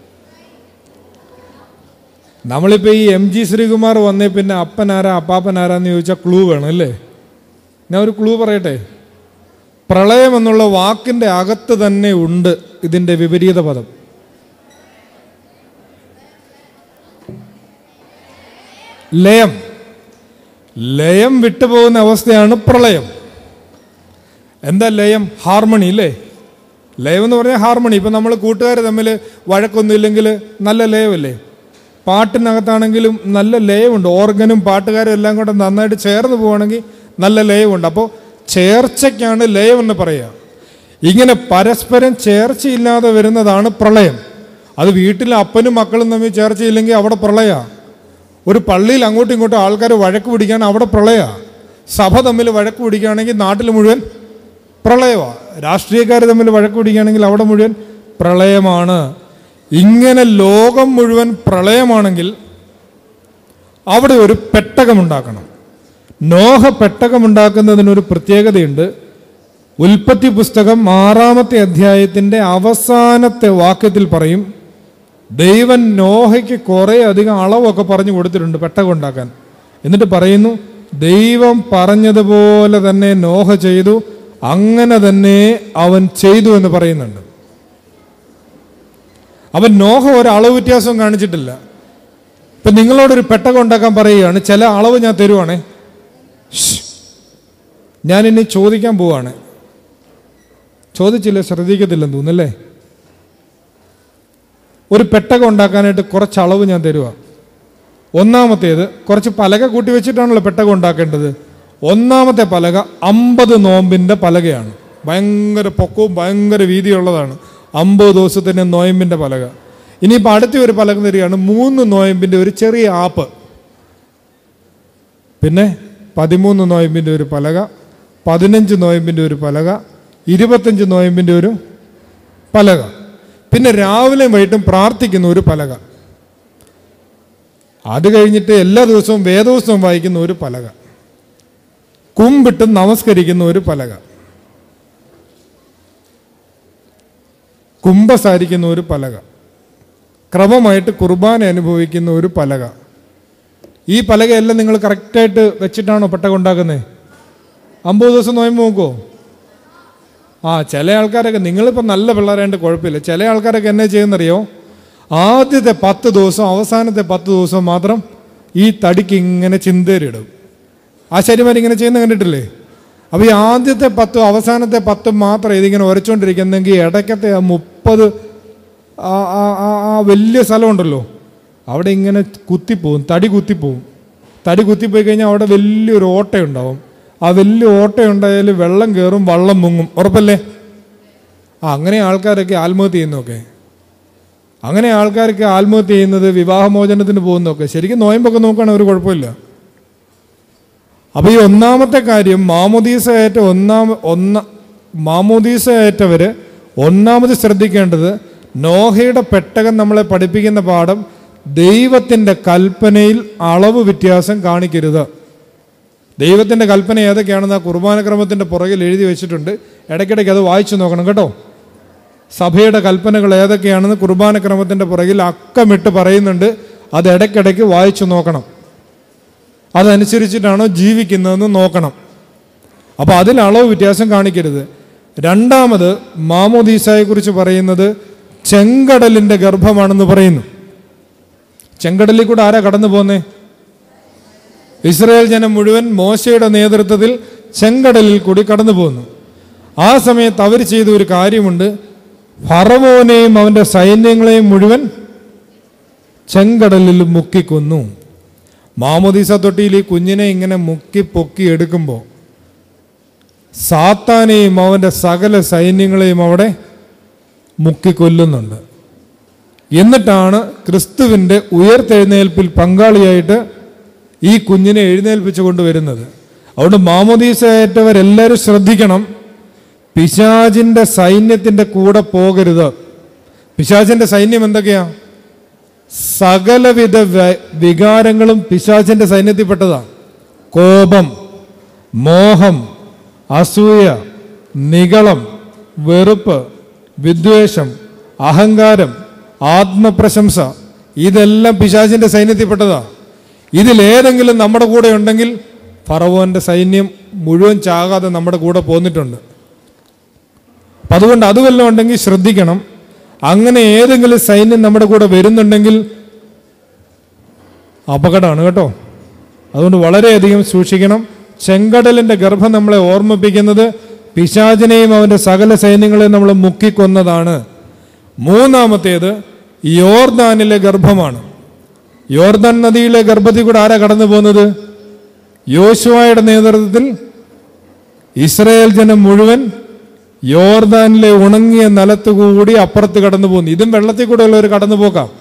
നമ്മളിപ്പോൾ ഈ എം ജി ശ്രീകുമാർ വന്നേ പിന്നെ അപ്പനാരാ അപ്പാപ്പനാരാന്ന് ചോദിച്ചാൽ ക്ലൂ വേണം അല്ലേ ഞാൻ ഒരു ക്ലൂ പറയട്ടെ പ്രളയം എന്നുള്ള വാക്കിൻ്റെ അകത്ത് തന്നെ ഉണ്ട് ഇതിൻ്റെ വിപരീത പദം ലയം ലയം വിട്ടുപോകുന്ന അവസ്ഥയാണ് പ്രളയം എന്താ ലയം ഹാർമണി അല്ലേ ലയം എന്ന് പറഞ്ഞാൽ ഹാർമണി ഇപ്പം നമ്മൾ കൂട്ടുകാർ തമ്മിൽ വഴക്കൊന്നും ഇല്ലെങ്കിൽ നല്ല ലയമല്ലേ പാട്ടിനകത്താണെങ്കിലും നല്ല ലയമുണ്ട് ഓർഗനും പാട്ടുകാരും എല്ലാം കൂടെ നന്നായിട്ട് ചേർന്ന് പോവുകയാണെങ്കിൽ നല്ല ലയമുണ്ട് അപ്പോൾ ചേർച്ചയ്ക്കാണ് ലയം എന്ന് പറയുക ഇങ്ങനെ പരസ്പരം ചേർച്ചയില്ലാതെ വരുന്നതാണ് പ്രളയം അത് വീട്ടിലെ അപ്പനും മക്കളും തമ്മിൽ ചേർച്ചയില്ലെങ്കിൽ അവിടെ പ്രളയമാണ് ഒരു പള്ളിയിൽ അങ്ങോട്ടും ഇങ്ങോട്ടും ആൾക്കാർ വഴക്ക് പിടിക്കാൻ അവിടെ പ്രളയമാണ് സഭ തമ്മിൽ വഴക്ക് പിടിക്കുകയാണെങ്കിൽ നാട്ടിൽ മുഴുവൻ പ്രളയമാണ് രാഷ്ട്രീയക്കാർ തമ്മിൽ വഴക്ക് പിടിക്കുകയാണെങ്കിൽ അവിടെ മുഴുവൻ പ്രളയമാണ് ഇങ്ങനെ ലോകം മുഴുവൻ പ്രളയമാണെങ്കിൽ അവിടെ ഒരു പെട്ടകമുണ്ടാക്കണം നോഹ പെട്ടകമുണ്ടാക്കുന്നതിനൊരു പ്രത്യേകതയുണ്ട് ഉൽപ്പത്തി പുസ്തകം ആറാമത്തെ അധ്യായത്തിൻ്റെ അവസാനത്തെ വാക്യത്തിൽ പറയും ദൈവൻ നോഹയ്ക്ക് കുറേ അധികം അളവൊക്കെ പറഞ്ഞു കൊടുത്തിട്ടുണ്ട് പെട്ടകം ഉണ്ടാക്കാൻ എന്നിട്ട് പറയുന്നു ദൈവം പറഞ്ഞതുപോലെ തന്നെ നോഹ ചെയ്തു അങ്ങനെ തന്നെ അവൻ ചെയ്തു എന്ന് പറയുന്നുണ്ട് അവൻ നോഹ ഒരു അളവ് വ്യത്യാസവും കാണിച്ചിട്ടില്ല ഇപ്പം നിങ്ങളോടൊരു പെട്ടകം ഉണ്ടാക്കാൻ പറയുകയാണ് ചില അളവ് ഞാൻ തരുവാണേ ശ്ശ്. ഞാനിനി ചോദിക്കാൻ പോവാണ് ചോദിച്ചില്ല ശ്രദ്ധിക്കത്തില്ലെന്ന് തോന്നുന്നല്ലേ ഒരു പെട്ടകം ഉണ്ടാക്കാനായിട്ട് കുറച്ച് അളവ് ഞാൻ തരുക ഒന്നാമത്തേത് കുറച്ച് പലക കൂട്ടി വെച്ചിട്ടാണല്ലോ പെട്ടകം ഉണ്ടാക്കേണ്ടത് ഒന്നാമത്തെ പലക അമ്പത് നോമ്പിൻ്റെ പലകയാണ് ഭയങ്കര പൊക്കവും ഭയങ്കര വീതിയുള്ളതാണ് അമ്പത് ദിവസത്തിൻ്റെ നോയമ്പിൻ്റെ പലക ഇനിയിപ്പോൾ അടുത്ത ഒരു പലക തരികയാണ് മൂന്ന് നോയമ്പിൻ്റെ ഒരു ചെറിയ ആപ്പ് പിന്നെ പതിമൂന്ന് നോയമ്പിൻ്റെ ഒരു പലക പതിനഞ്ച് നോയമ്പിൻ്റെ ഒരു പലക ഇരുപത്തഞ്ച് നോയമ്പിൻ്റെ ഒരു പലക പിന്നെ രാവിലെയും വൈകിട്ടും പ്രാർത്ഥിക്കുന്ന ഒരു പലക അത് കഴിഞ്ഞിട്ട് എല്ലാ ദിവസവും വേദോത്സവം വായിക്കുന്ന ഒരു പലക കുമ്പിട്ട് നമസ്കരിക്കുന്ന ഒരു പലക കുംഭസാരിക്കുന്ന ഒരു പലക ക്രമമായിട്ട് കുർബാന അനുഭവിക്കുന്ന ഒരു പലക ഈ പലകയെല്ലാം നിങ്ങൾ കറക്റ്റായിട്ട് വെച്ചിട്ടാണോ പെട്ടകം ഉണ്ടാക്കുന്നത് അമ്പത് ദിവസം നോയമ്പ് നോക്കുമോ ആ ചില ആൾക്കാരൊക്കെ നിങ്ങളിപ്പോൾ നല്ല പിള്ളേരായിട്ട് കുഴപ്പമില്ല ചില ആൾക്കാരൊക്കെ എന്നെ ചെയ്യുന്നറിയോ ആദ്യത്തെ പത്ത് ദിവസം അവസാനത്തെ പത്ത് ദിവസം മാത്രം ഈ തടിക്ക് ഇങ്ങനെ ചിന്തേരിടും ആശാരിമാരിങ്ങനെ ചെയ്യുന്ന കണ്ടിട്ടില്ലേ അപ്പോൾ ഈ ആദ്യത്തെ പത്തും അവസാനത്തെ പത്തും മാത്രം ഇതിങ്ങനെ ഉരച്ചുകൊണ്ടിരിക്കുന്നെങ്കിൽ ഇടയ്ക്കത്തെ ആ മുപ്പത് ആ ആ ആ ആ വലിയ സ്ഥലമുണ്ടല്ലോ അവിടെ ഇങ്ങനെ കുത്തിപ്പോവും തടി കുത്തിപ്പോവും തടി കുത്തിപ്പോയി കഴിഞ്ഞാൽ അവിടെ വലിയൊരു ഓട്ടയുണ്ടാവും ആ വലിയ ഓട്ടയുണ്ടായാൽ വെള്ളം കയറും വള്ളം മുങ്ങും ഉറപ്പല്ലേ ആ അങ്ങനെ ആൾക്കാരൊക്കെ ആത്മഹത്യ ചെയ്യുന്നൊക്കെ അങ്ങനെ ആൾക്കാർക്ക് ആത്മഹത്യ ചെയ്യുന്നത് വിവാഹമോചനത്തിന് പോകുന്നതൊക്കെ ശരിക്കും നോയമ്പൊക്കെ നോക്കുകയാണെങ്കിൽ ഒരു കുഴപ്പമില്ല അപ്പോൾ ഈ ഒന്നാമത്തെ കാര്യം മാമോദീസ ഏറ്റ ഒന്നാമ ഒന്ന മാമോദീസ ഏറ്റവർ ഒന്നാമത് ശ്രദ്ധിക്കേണ്ടത് നോഹയുടെ പെട്ടകം നമ്മളെ പഠിപ്പിക്കുന്ന പാഠം ദൈവത്തിൻ്റെ കൽപ്പനയിൽ അളവ് വ്യത്യാസം കാണിക്കരുത് ദൈവത്തിൻ്റെ കൽപ്പന ഏതൊക്കെയാണെന്ന് ആ കുർബാനക്രമത്തിൻ്റെ പുറകിൽ എഴുതി വെച്ചിട്ടുണ്ട് ഇടയ്ക്കിടയ്ക്ക് അത് വായിച്ചു നോക്കണം കേട്ടോ സഭയുടെ കൽപ്പനകൾ ഏതൊക്കെയാണെന്ന് കുർബാനക്രമത്തിൻ്റെ പുറകിൽ അക്കമിട്ട് പറയുന്നുണ്ട് അത് ഇടയ്ക്കിടയ്ക്ക് വായിച്ചു നോക്കണം അതനുസരിച്ചിട്ടാണോ ജീവിക്കുന്നതെന്ന് നോക്കണം അപ്പോൾ അതിൽ അളവ് വ്യത്യാസം കാണിക്കരുത് രണ്ടാമത് മാമോദീസായെക്കുറിച്ച് പറയുന്നത് ചെങ്കടലിൻ്റെ ഗർഭമാണെന്ന് പറയുന്നു ചെങ്കടലിൽ കൂടെ ആരാ കടന്നു പോന്നേ ഇസ്രായേൽ ജനം മുഴുവൻ മോശയുടെ നേതൃത്വത്തിൽ ചെങ്കടലിൽ കൂടി കടന്നു പോകുന്നു ആ സമയത്ത് അവർ ചെയ്ത ഒരു കാര്യമുണ്ട് ഫറവോനെയും അവൻ്റെ സൈന്യങ്ങളെയും മുഴുവൻ ചെങ്കടലിൽ മുക്കിക്കൊന്നു മാമോദീസ തൊട്ടിയിൽ ഈ കുഞ്ഞിനെ ഇങ്ങനെ മുക്കി പൊക്കി എടുക്കുമ്പോൾ സാത്താനെയും അവൻ്റെ സകല സൈന്യങ്ങളെയും അവിടെ മുക്കിക്കൊല്ലുന്നുണ്ട് എന്നിട്ടാണ് ക്രിസ്തുവിൻ്റെ ഉയർത്തെഴുന്നേൽപ്പിൽ പങ്കാളിയായിട്ട് ഈ കുഞ്ഞിനെ എഴുന്നേൽപ്പിച്ചു കൊണ്ടുവരുന്നത് അതുകൊണ്ട് മാമോദീസയേറ്റവരെല്ലാവരും ശ്രദ്ധിക്കണം പിശാചിൻ്റെ സൈന്യത്തിൻ്റെ കൂടെ പോകരുത് പിശാചിൻ്റെ സൈന്യം എന്തൊക്കെയാ സകലവിധ വ- വികാരങ്ങളും പിശാചിൻ്റെ സൈന്യത്തിൽപ്പെട്ടതാ കോപം മോഹം അസൂയ നിഗളം വെറുപ്പ് വിദ്വേഷം അഹങ്കാരം ആത്മപ്രശംസ ഇതെല്ലാം പിശാചിൻ്റെ സൈന്യത്തിൽപ്പെട്ടതാ ഇതിലേതെങ്കിലും നമ്മുടെ കൂടെ ഉണ്ടെങ്കിൽ ഫറവോന്റെ സൈന്യം മുഴുവൻ ചാകാതെ നമ്മുടെ കൂടെ പോന്നിട്ടുണ്ട് അപ്പം അതുകൊണ്ട് അത് വല്ലതും ഉണ്ടെങ്കിൽ ശ്രദ്ധിക്കണം അങ്ങനെ ഏതെങ്കിലും സൈന്യം നമ്മുടെ കൂടെ വരുന്നുണ്ടെങ്കിൽ അപകടമാണ് കേട്ടോ അതുകൊണ്ട് വളരെയധികം സൂക്ഷിക്കണം ചെങ്കടലിന്റെ ഗർഭം നമ്മളെ ഓർമ്മിപ്പിക്കുന്നത് പിശാചിനെയും അവന്റെ സകല സൈന്യങ്ങളെയും നമ്മൾ മുക്കിക്കൊന്നതാണ് മൂന്നാമത്തേത് യോർദാനിലെ ഗർഭമാണ് യോർദാൻ നദിയിലെ ഗർഭത്തിൽ കൂടെ ആരാ കടന്നു പോകുന്നത് യോശുവായുടെ നേതൃത്വത്തിൽ ഇസ്രായേൽ ജനം മുഴുവൻ യോർദാനിലെ ഉണങ്ങിയ നിലത്തുകൂടി അപ്പുറത്ത് കടന്നു പോകുന്നു ഇതും വെള്ളത്തിൽ കൂടെയുള്ള ഒരു കടന്നു പോക്കാം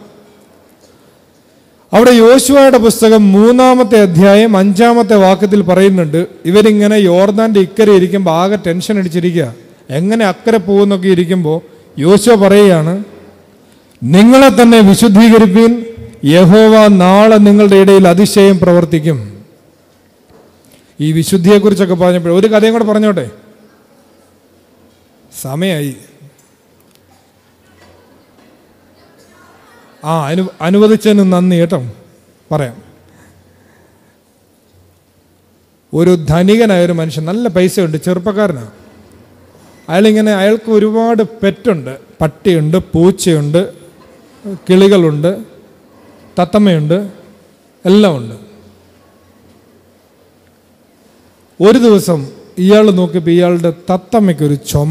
അവിടെ യോശുവയുടെ പുസ്തകം മൂന്നാമത്തെ അധ്യായം അഞ്ചാമത്തെ വാക്യത്തിൽ പറയുന്നുണ്ട് ഇവരിങ്ങനെ യോർദാന്റെ ഇക്കരെ ഇരിക്കുമ്പോൾ ആകെ ടെൻഷൻ അടിച്ചിരിക്കുക എങ്ങനെ അക്കരെ പോകുന്നൊക്കെ ഇരിക്കുമ്പോൾ യോശുവ പറയുകയാണ് നിങ്ങളെ തന്നെ വിശുദ്ധീകരിപ്പീൻ യഹോവ നാളെ നിങ്ങളുടെ ഇടയിൽ അതിശയം പ്രവർത്തിക്കും ഈ വിശുദ്ധിയെക്കുറിച്ചൊക്കെ പറഞ്ഞപ്പോൾ ഒരു കഥയും കൂടെ പറഞ്ഞോട്ടെ സമയായി ആ അനു അനുവദിച്ചതിന് നന്ദി കേട്ടോ പറയാം ഒരു ധനികനായ ഒരു മനുഷ്യൻ നല്ല പൈസയുണ്ട് ചെറുപ്പക്കാരനാണ് അയാളിങ്ങനെ അയാൾക്ക് ഒരുപാട് പെറ്റുണ്ട് പട്ടിയുണ്ട് പൂച്ചയുണ്ട് കിളികളുണ്ട് തത്തമ്മയുണ്ട് എല്ലാം ഉണ്ട് ഒരു ദിവസം ഇയാൾ നോക്കിയപ്പോൾ ഇയാളുടെ തത്തമ്മയ്ക്കൊരു ചുമ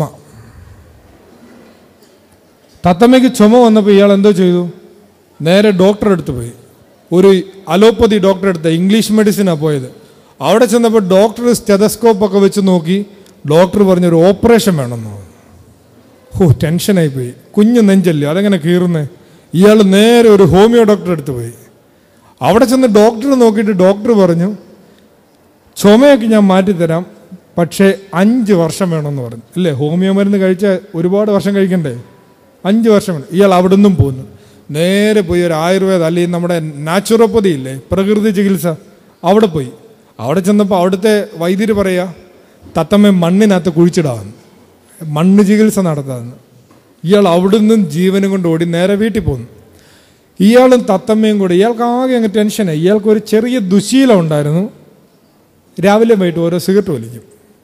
തത്തമ്മയ്ക്ക് ചുമ വന്നപ്പോൾ ഇയാൾ എന്തോ ചെയ്തു നേരെ ഡോക്ടറെ അടുത്ത് പോയി ഒരു അലോപ്പതി ഡോക്ടറെ അടുത്ത് ഇംഗ്ലീഷ് മെഡിസിനാണ് പോയത് അവിടെ ചെന്നപ്പോൾ ഡോക്ടർ സ്റ്റെതസ്കോപ്പ് ഒക്കെ വെച്ച് നോക്കി ഡോക്ടർ പറഞ്ഞൊരു ഓപ്പറേഷൻ വേണമെന്ന് പറഞ്ഞു. ഹോ ടെൻഷനായി പോയി കുഞ്ഞു നെഞ്ചല്ലേ അതെങ്ങനെ കീറുന്നേ ഇയാൾ നേരെ ഒരു ഹോമിയോ ഡോക്ടറെ അടുത്ത് പോയി അവിടെ ചെന്ന് ഡോക്ടർ നോക്കിയിട്ട് ഡോക്ടർ പറഞ്ഞു ചുമയൊക്കെ ഞാൻ മാറ്റിത്തരാം പക്ഷേ അഞ്ച് വർഷം വേണമെന്ന് പറഞ്ഞു അല്ലേ ഹോമിയോ മരുന്ന് കഴിച്ചാൽ ഒരുപാട് വർഷം കഴിക്കണ്ടേ അഞ്ച് വർഷം വേണം ഇയാൾ അവിടെ നിന്നും പോന്നു നേരെ പോയി ഒരു ആയുർവേദ അല്ലെങ്കിൽ നമ്മുടെ നാച്ചുറോപ്പതി ഇല്ലേ പ്രകൃതി ചികിത്സ അവിടെ പോയി അവിടെ ചെന്നപ്പോൾ അവിടുത്തെ വൈദ്യര് പറയാ തത്തമ്മ മണ്ണിനകത്ത് കുഴിച്ചിടാമെന്ന് മണ്ണ് ചികിത്സ നടത്താമെന്ന് ഇയാൾ അവിടെ നിന്നും ജീവനും കൊണ്ട് ഓടി നേരെ വീട്ടിൽ പോന്നു ഇയാളും തത്തമ്മയും കൂടി ഇയാൾക്ക് ആകെ അങ്ങ് ടെൻഷനായി ഇയാൾക്ക് ഒരു ചെറിയ ദുശീലം ഉണ്ടായിരുന്നു രാവിലെ വൈകിട്ട് ഓരോ സിഗരറ്റ് വലിക്കും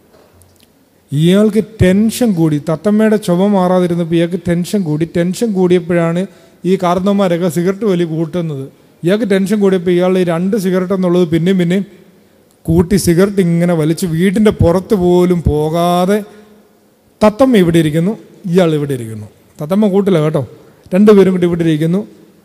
ഇയാൾക്ക് ടെൻഷൻ കൂടി തത്തമ്മയുടെ ചുമ മാറാതിരുന്നപ്പോൾ ഇയാൾക്ക് ടെൻഷൻ കൂടി ടെൻഷൻ കൂടിയപ്പോഴാണ് ഈ കാർന്നന്മാരൊക്കെ സിഗരറ്റ് വലി കൂട്ടുന്നത് ഇയാൾക്ക് ടെൻഷൻ കൂടിയപ്പോൾ ഇയാൾ ഈ രണ്ട് സിഗരറ്റ് എന്നുള്ളത് പിന്നെയും പിന്നെയും കൂട്ടി സിഗരറ്റ് ഇങ്ങനെ വലിച്ച് വീടിൻ്റെ പുറത്ത് പോലും പോകാതെ തത്തമ്മ ഇവിടെ ഇരിക്കുന്നു ഇയാൾ ഇവിടെ ഇരിക്കുന്നു തത്തമ്മ കൂട്ടില്ല കേട്ടോ രണ്ടുപേരും കൂടി ഇവിടെ ഇരിക്കുന്നു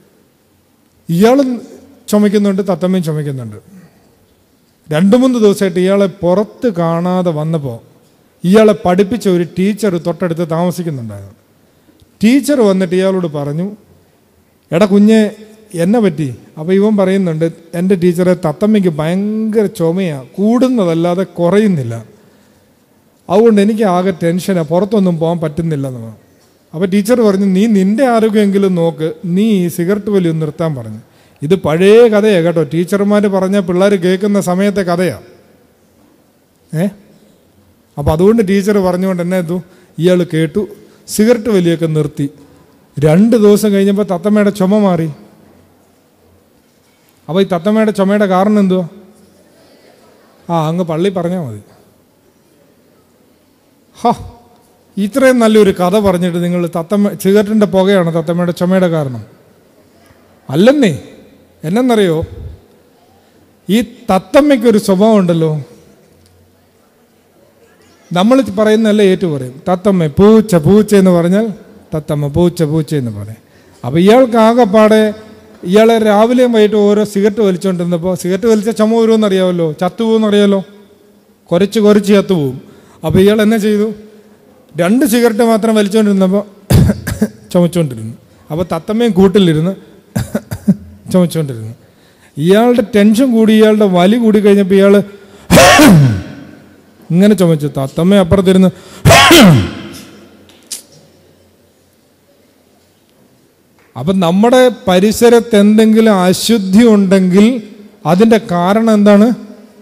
ഇയാളും ചുമയ്ക്കുന്നുണ്ട് തത്തമ്മയും ചുമയ്ക്കുന്നുണ്ട് രണ്ട് മൂന്ന് ദിവസമായിട്ട് ഇയാളെ പുറത്ത് കാണാതെ വന്നപ്പോൾ ഇയാളെ പഠിപ്പിച്ച ഒരു ടീച്ചർ തൊട്ടടുത്ത് താമസിക്കുന്നുണ്ടായിരുന്നു ടീച്ചർ വന്നിട്ട് ഇയാളോട് പറഞ്ഞു എടാ കുഞ്ഞെ എന്നെ പറ്റി അപ്പോൾ ഇവൻ പറയുന്നുണ്ട് എൻ്റെ ടീച്ചറെ തത്തമ്മയ്ക്ക് ഭയങ്കര ചുമയാണ് കൂടുന്നതല്ലാതെ കുറയുന്നില്ല അതുകൊണ്ട് എനിക്ക് ആകെ ടെൻഷനാണ് പുറത്തൊന്നും പോകാൻ പറ്റുന്നില്ലെന്ന് പറഞ്ഞു അപ്പോൾ ടീച്ചർ പറഞ്ഞു നീ നിന്റെ ആരോഗ്യമെങ്കിലും നോക്ക് നീ ഈ സിഗരറ്റ് വലി ഒന്ന് നിർത്താൻ പറഞ്ഞു ഇത് പഴയ കഥയാണ് കേട്ടോ ടീച്ചർമാർ പറഞ്ഞ പിള്ളേർ കേൾക്കുന്ന സമയത്തെ കഥയാണ് ഏ അപ്പോൾ അതുകൊണ്ട് ടീച്ചർ പറഞ്ഞുകൊണ്ട് എന്നെ എത്തു ഇയാൾ കേട്ടു സിഗരറ്റ് വലിയൊക്കെ നിർത്തി രണ്ട് ദിവസം കഴിഞ്ഞപ്പോൾ തത്തമ്മയുടെ ചുമ മാറി അപ്പോൾ ഈ തത്തമ്മയുടെ ചുമയുടെ കാരണം എന്തുവാ ആ അങ്ങ് പള്ളി പറഞ്ഞാൽ മതി ഹ ഇത്രയും നല്ലൊരു കഥ പറഞ്ഞിട്ട് നിങ്ങൾ തത്തമ്മ സിഗരറ്റിൻ്റെ പുകയാണ് തത്തമ്മയുടെ ചുമയുടെ കാരണം അല്ലെന്നേ എന്നെന്നറിയോ ഈ തത്തമ്മയ്ക്കൊരു സ്വഭാവം ഉണ്ടല്ലോ നമ്മൾ പറയുന്നതല്ല ഏറ്റു പറയും തത്തമ്മ പൂച്ച പൂച്ച എന്ന് പറഞ്ഞാൽ തത്തമ്മ പൂച്ച പൂച്ച എന്ന് പറയും അപ്പോൾ ഇയാൾക്ക് ആകെപ്പാടെ ഇയാളെ രാവിലെയും വൈകിട്ട് ഓരോ സിഗരറ്റ് വലിച്ചുകൊണ്ടിരുന്നപ്പോൾ സിഗരറ്റ് വലിച്ച ചുമ വരുമെന്ന് അറിയാമല്ലോ ചത്തുപോകുമെന്ന് അറിയാമല്ലോ കുറച്ച് കുറച്ച് ചത്തുപോകും അപ്പോൾ ഇയാൾ എന്നാ ചെയ്തു രണ്ട് സിഗരറ്റ് മാത്രം വലിച്ചുകൊണ്ടിരുന്നപ്പോൾ ചുമച്ചുകൊണ്ടിരുന്നു അപ്പോൾ തത്തമ്മയും കൂട്ടിലിരുന്ന് ചുമച്ചുകൊണ്ടിരുന്നു ഇയാളുടെ ടെൻഷൻ കൂടി ഇയാളുടെ വലി കൂടി കഴിഞ്ഞപ്പോൾ ഇയാൾ ഇങ്ങനെ ചുമച്ചു തത്തമ്മ അപ്പുറത്തിരുന്ന് അപ്പം നമ്മുടെ പരിസരത്ത് എന്തെങ്കിലും അശുദ്ധി ഉണ്ടെങ്കിൽ അതിൻ്റെ കാരണം എന്താണ്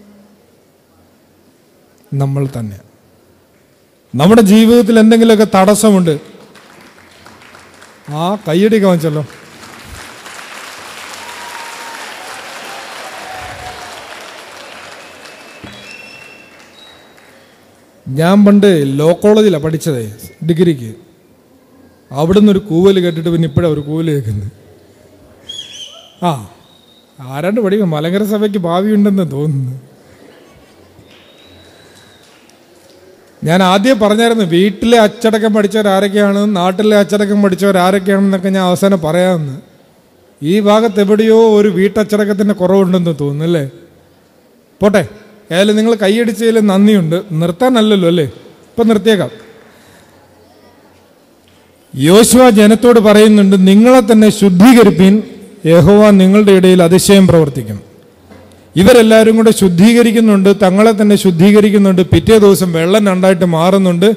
നമ്മൾ തന്നെ നമ്മുടെ ജീവിതത്തിൽ എന്തെങ്കിലുമൊക്കെ തടസ്സമുണ്ട് ആ കയ്യടി കാണിച്ചല്ലോ ഞാൻ പണ്ട് ലോ കോളേജിലാണ് പഠിച്ചതേ ഡിഗ്രിക്ക് അവിടുന്ന് ഒരു കൂവൽ കേട്ടിട്ട് പിന്നെ ഇപ്പോഴാണ് ഒരു കൂവൽ കേൾക്കുന്നത് ആ ആരാണ്ട് പഠിക്കും മലങ്കര സഭയ്ക്ക് ഭാവിയുണ്ടെന്ന് തോന്നുന്നു ഞാൻ ആദ്യം പറഞ്ഞായിരുന്നു വീട്ടിലെ അച്ചടക്കം പഠിച്ചവർ ആരൊക്കെയാണ് നാട്ടിലെ അച്ചടക്കം പഠിച്ചവർ ആരൊക്കെയാണെന്നൊക്കെ ഞാൻ അവസാനം പറയാമെന്ന് ഈ ഭാഗത്ത് എവിടെയോ ഒരു വീട്ടച്ചടക്കത്തിൻ്റെ കുറവുണ്ടെന്ന് തോന്നുന്നു അല്ലേ പോട്ടെ ഏതായാലും നിങ്ങൾ കൈയടിച്ചതിൽ നന്ദിയുണ്ട് നിർത്താനല്ലല്ലോ അല്ലേ ഇപ്പം നിർത്തിയേക്കാം യോശുവ ജനത്തോട് പറയുന്നുണ്ട് നിങ്ങളെ തന്നെ ശുദ്ധീകരിപ്പീൻ യഹോവ നിങ്ങളുടെ ഇടയിൽ അതിശയം പ്രവർത്തിക്കും ഇവരെല്ലാവരും കൂടെ ശുദ്ധീകരിക്കുന്നുണ്ട് തങ്ങളെ തന്നെ ശുദ്ധീകരിക്കുന്നുണ്ട് പിറ്റേ ദിവസം വെള്ളം രണ്ടായിട്ട് മാറുന്നുണ്ട്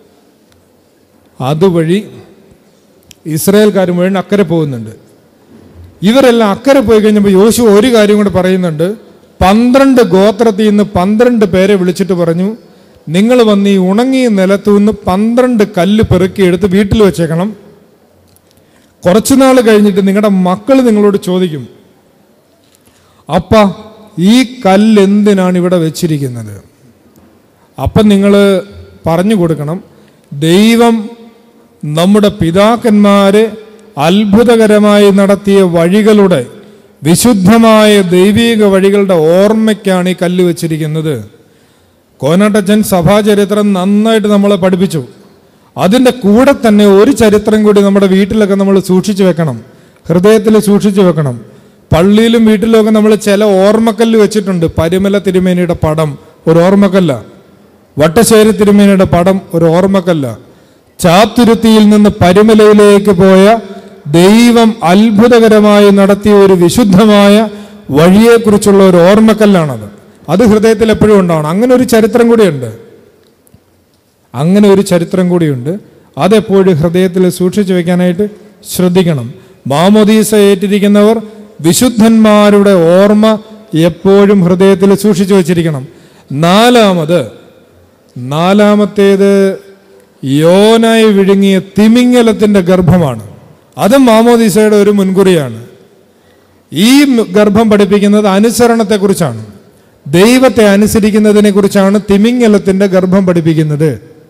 അതുവഴി ഇസ്രായേൽക്കാർ മുഴുവൻ അക്കരെ പോകുന്നുണ്ട് ഇവരെല്ലാം അക്കരെ പോയി കഴിഞ്ഞപ്പോൾ യോശു ഒരു കാര്യം കൂടെ പറയുന്നുണ്ട് പന്ത്രണ്ട് ഗോത്രത്തിൽ നിന്ന് പന്ത്രണ്ട് പേരെ വിളിച്ചിട്ട് പറഞ്ഞു നിങ്ങൾ വന്ന് ഈ ഉണങ്ങിയ നിലത്തു നിന്ന് പന്ത്രണ്ട് കല്ല് പെറുക്കിയെടുത്ത് വീട്ടിൽ വെച്ചേക്കണം കുറച്ചു നാൾ കഴിഞ്ഞിട്ട് നിങ്ങളുടെ മക്കൾ നിങ്ങളോട് ചോദിക്കും അപ്പ ഈ കല്ല് എന്തിനാണ് ഇവിടെ വെച്ചിരിക്കുന്നത് അപ്പം നിങ്ങൾ പറഞ്ഞു കൊടുക്കണം ദൈവം നമ്മുടെ പിതാക്കന്മാരെ അത്ഭുതകരമായി നടത്തിയ വഴികളുടെ വിശുദ്ധമായ ദൈവീക വഴികളുടെ ഓർമ്മയ്ക്കാണ് ഈ കല്ല് വെച്ചിരിക്കുന്നത് കോനാട്ടച്ചൻ സഭാചരിത്രം നന്നായിട്ട് നമ്മളെ പഠിപ്പിച്ചു അതിൻ്റെ കൂടെ തന്നെ ഒരു ചരിത്രം കൂടി നമ്മുടെ വീട്ടിലൊക്കെ നമ്മൾ സൂക്ഷിച്ചു വെക്കണം ഹൃദയത്തിൽ സൂക്ഷിച്ചു വെക്കണം പള്ളിയിലും വീട്ടിലുമൊക്കെ നമ്മൾ ചില ഓർമ്മക്കല്ല് വെച്ചിട്ടുണ്ട് പരിമല തിരുമേനിയുടെ പടം ഒരു ഓർമ്മക്കല്ല വട്ടശ്ശേരി തിരുമേനിയുടെ പടം ഒരു ഓർമ്മക്കല്ല ചാത്തുരുത്തിയിൽ നിന്ന് പരിമലയിലേക്ക് പോയ ദൈവം അത്ഭുതകരമായി നടത്തിയ ഒരു വിശുദ്ധമായ വഴിയെക്കുറിച്ചുള്ള ഒരു ഓർമ്മക്കല്ലാണത് അത് ഹൃദയത്തിൽ എപ്പോഴും ഉണ്ടാവണം അങ്ങനെ ഒരു ചരിത്രം കൂടിയുണ്ട് അങ്ങനെ ഒരു ചരിത്രം കൂടിയുണ്ട് അതെപ്പോഴും ഹൃദയത്തിൽ സൂക്ഷിച്ചു വെക്കാനായിട്ട് ശ്രദ്ധിക്കണം മാമോദീസ ഏറ്റിരിക്കുന്നവർ വിശുദ്ധന്മാരുടെ ഓർമ്മ എപ്പോഴും ഹൃദയത്തിൽ സൂക്ഷിച്ചു വച്ചിരിക്കണം നാലാമത് നാലാമത്തേത് യോനായി വിഴുങ്ങിയ തിമിംഗലത്തിന്റെ ഗർഭമാണ് അതും മാമോദീസയുടെ ഒരു മുൻകുറിയാണ് ഈ ഗർഭം പഠിപ്പിക്കുന്നത് അനുസരണത്തെക്കുറിച്ചാണ് ദൈവത്തെ അനുസരിക്കുന്നതിനെ കുറിച്ചാണ് തിമിംഗലത്തിന്റെ ഗർഭം പഠിപ്പിക്കുന്നത്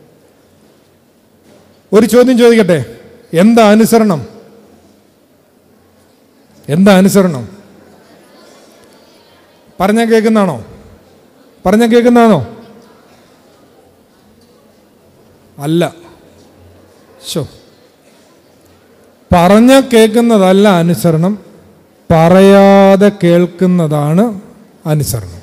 ഒരു ചോദ്യം ചോദിക്കട്ടെ എന്താ അനുസരണം എന്താ അനുസരണം പറഞ്ഞ കേൾക്കുന്നതാണോ പറഞ്ഞ കേൾക്കുന്നതാണോ അല്ല ശോ പറഞ്ഞ കേൾക്കുന്നതല്ല അനുസരണം പറയാതെ കേൾക്കുന്നതാണ് അനുസരണം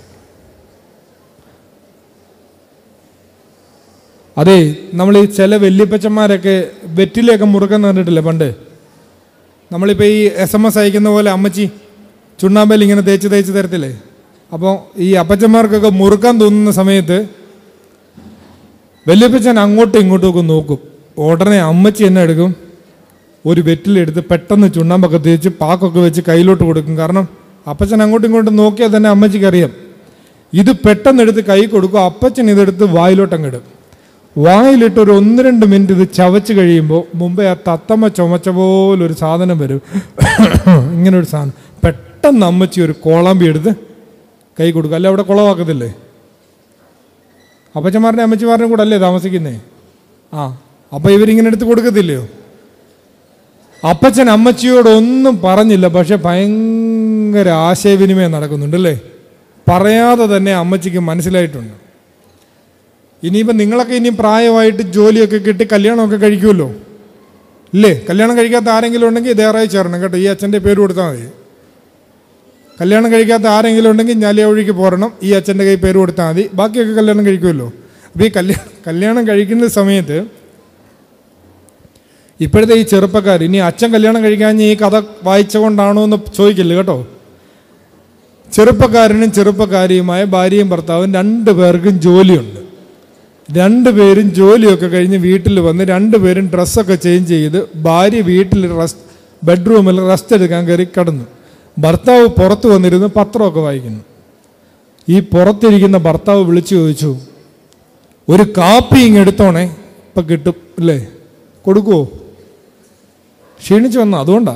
അതെ നമ്മൾ ഈ ചില വല്യപ്പച്ചന്മാരൊക്കെ വെറ്റിലൊക്കെ മുറുക്കം കണ്ടിട്ടില്ലേ പണ്ട് നമ്മളിപ്പോൾ ഈ എസ് എം എസ് അയക്കുന്ന പോലെ അമ്മച്ചി ചുണ്ണാമ്പയിൽ ഇങ്ങനെ തേച്ച് തേച്ച് തരത്തില്ലേ അപ്പോൾ ഈ അപ്പച്ചന്മാർക്കൊക്കെ മുറുക്കാൻ തോന്നുന്ന സമയത്ത് വല്യപ്പച്ചൻ അങ്ങോട്ടും ഇങ്ങോട്ടും ഒക്കെ നോക്കും ഉടനെ അമ്മച്ചി എന്നെ എടുക്കും ഒരു വെറ്റിലെടുത്ത് പെട്ടെന്ന് ചുണ്ണാമ്പൊക്കെ തേച്ച് പാക്കൊക്കെ വെച്ച് കയ്യിലോട്ട് കൊടുക്കും കാരണം അപ്പച്ചൻ അങ്ങോട്ടും ഇങ്ങോട്ടും നോക്കിയാൽ തന്നെ അമ്മച്ചിക്ക് അറിയാം ഇത് പെട്ടെന്ന് എടുത്ത് കൈ കൊടുക്കും അപ്പച്ചൻ ഇതെടുത്ത് വായിലോട്ടങ്ങിടും വായിലിട്ട് ഒരു ഒന്ന് രണ്ട് മിനിറ്റ് ഇത് ചവച്ച് കഴിയുമ്പോൾ മുമ്പേ ആ തത്തമ്മ ചുമച്ച പോലെ ഒരു സാധനം വരും ഇങ്ങനെ ഒരു സാധനം പെട്ടെന്ന് അമ്മച്ചി ഒരു കോളാമ്പി എടുത്ത് കൈ കൊടുക്കും അല്ല അവിടെ കുളവാക്കത്തില്ലേ അപ്പച്ചന്മാരുടെ അമ്മച്ചിമാരുടെ കൂടെ അല്ലേ താമസിക്കുന്നേ ആ അപ്പം ഇവരിങ്ങനെ എടുത്ത് കൊടുക്കത്തില്ലയോ അപ്പച്ചൻ അമ്മച്ചിയോടൊന്നും പറഞ്ഞില്ല പക്ഷെ ഭയങ്കര ആശയവിനിമയം നടക്കുന്നുണ്ട് അല്ലേ പറയാതെ തന്നെ അമ്മച്ചിക്ക് മനസ്സിലായിട്ടുണ്ട് ഇനിയിപ്പോൾ നിങ്ങളൊക്കെ ഇനിയും പ്രായമായിട്ട് ജോലിയൊക്കെ കിട്ടി കല്യാണമൊക്കെ കഴിക്കുമല്ലോ ഇല്ലേ കല്യാണം കഴിക്കാത്ത ആരെങ്കിലും ഉണ്ടെങ്കിൽ ഇതേറായി ചേരണം കേട്ടോ ഈ അച്ഛൻ്റെ പേര് കൊടുത്താൽ മതി കല്യാണം കഴിക്കാത്ത ആരെങ്കിലും ഉണ്ടെങ്കിൽ ഞാലിയ വഴിക്ക് പോരണം ഈ അച്ഛൻ്റെ കൈ പേര് കൊടുത്താൽ മതി ബാക്കിയൊക്കെ കല്യാണം കഴിക്കുമല്ലോ അപ്പോൾ ഈ കല്യാണം കല്യാണം കഴിക്കുന്ന സമയത്ത് ഇപ്പോഴത്തെ ഈ ചെറുപ്പക്കാർ ഇനി അച്ഛൻ കല്യാണം കഴിക്കാൻ ഈ കഥ വായിച്ചുകൊണ്ടാണോ എന്ന് ചോദിക്കില്ല കേട്ടോ ചെറുപ്പക്കാരനും ചെറുപ്പക്കാരിയുമായ ഭാര്യയും ഭർത്താവും രണ്ടു പേർക്കും ജോലിയുണ്ട് രണ്ടുപേരും ജോലിയൊക്കെ കഴിഞ്ഞ് വീട്ടിൽ വന്ന് രണ്ടുപേരും ഡ്രസ്സൊക്കെ ചേഞ്ച് ചെയ്ത് ഭാര്യ വീട്ടിൽ റെസ്റ്റ് ബെഡ്റൂമിൽ റെസ്റ്റ് എടുക്കാൻ കയറി കിടന്നു ഭർത്താവ് പുറത്ത് വന്നിരുന്ന് പത്രമൊക്കെ വായിക്കുന്നു ഈ പുറത്തിരിക്കുന്ന ഭർത്താവ് വിളിച്ചു ചോദിച്ചു ഒരു കാപ്പി ഇങ്ങ് എടുത്തോണേ ഇപ്പം കിട്ടും അല്ലേ കൊടുക്കുവോ ക്ഷീണിച്ചു വന്ന അതുകൊണ്ടാ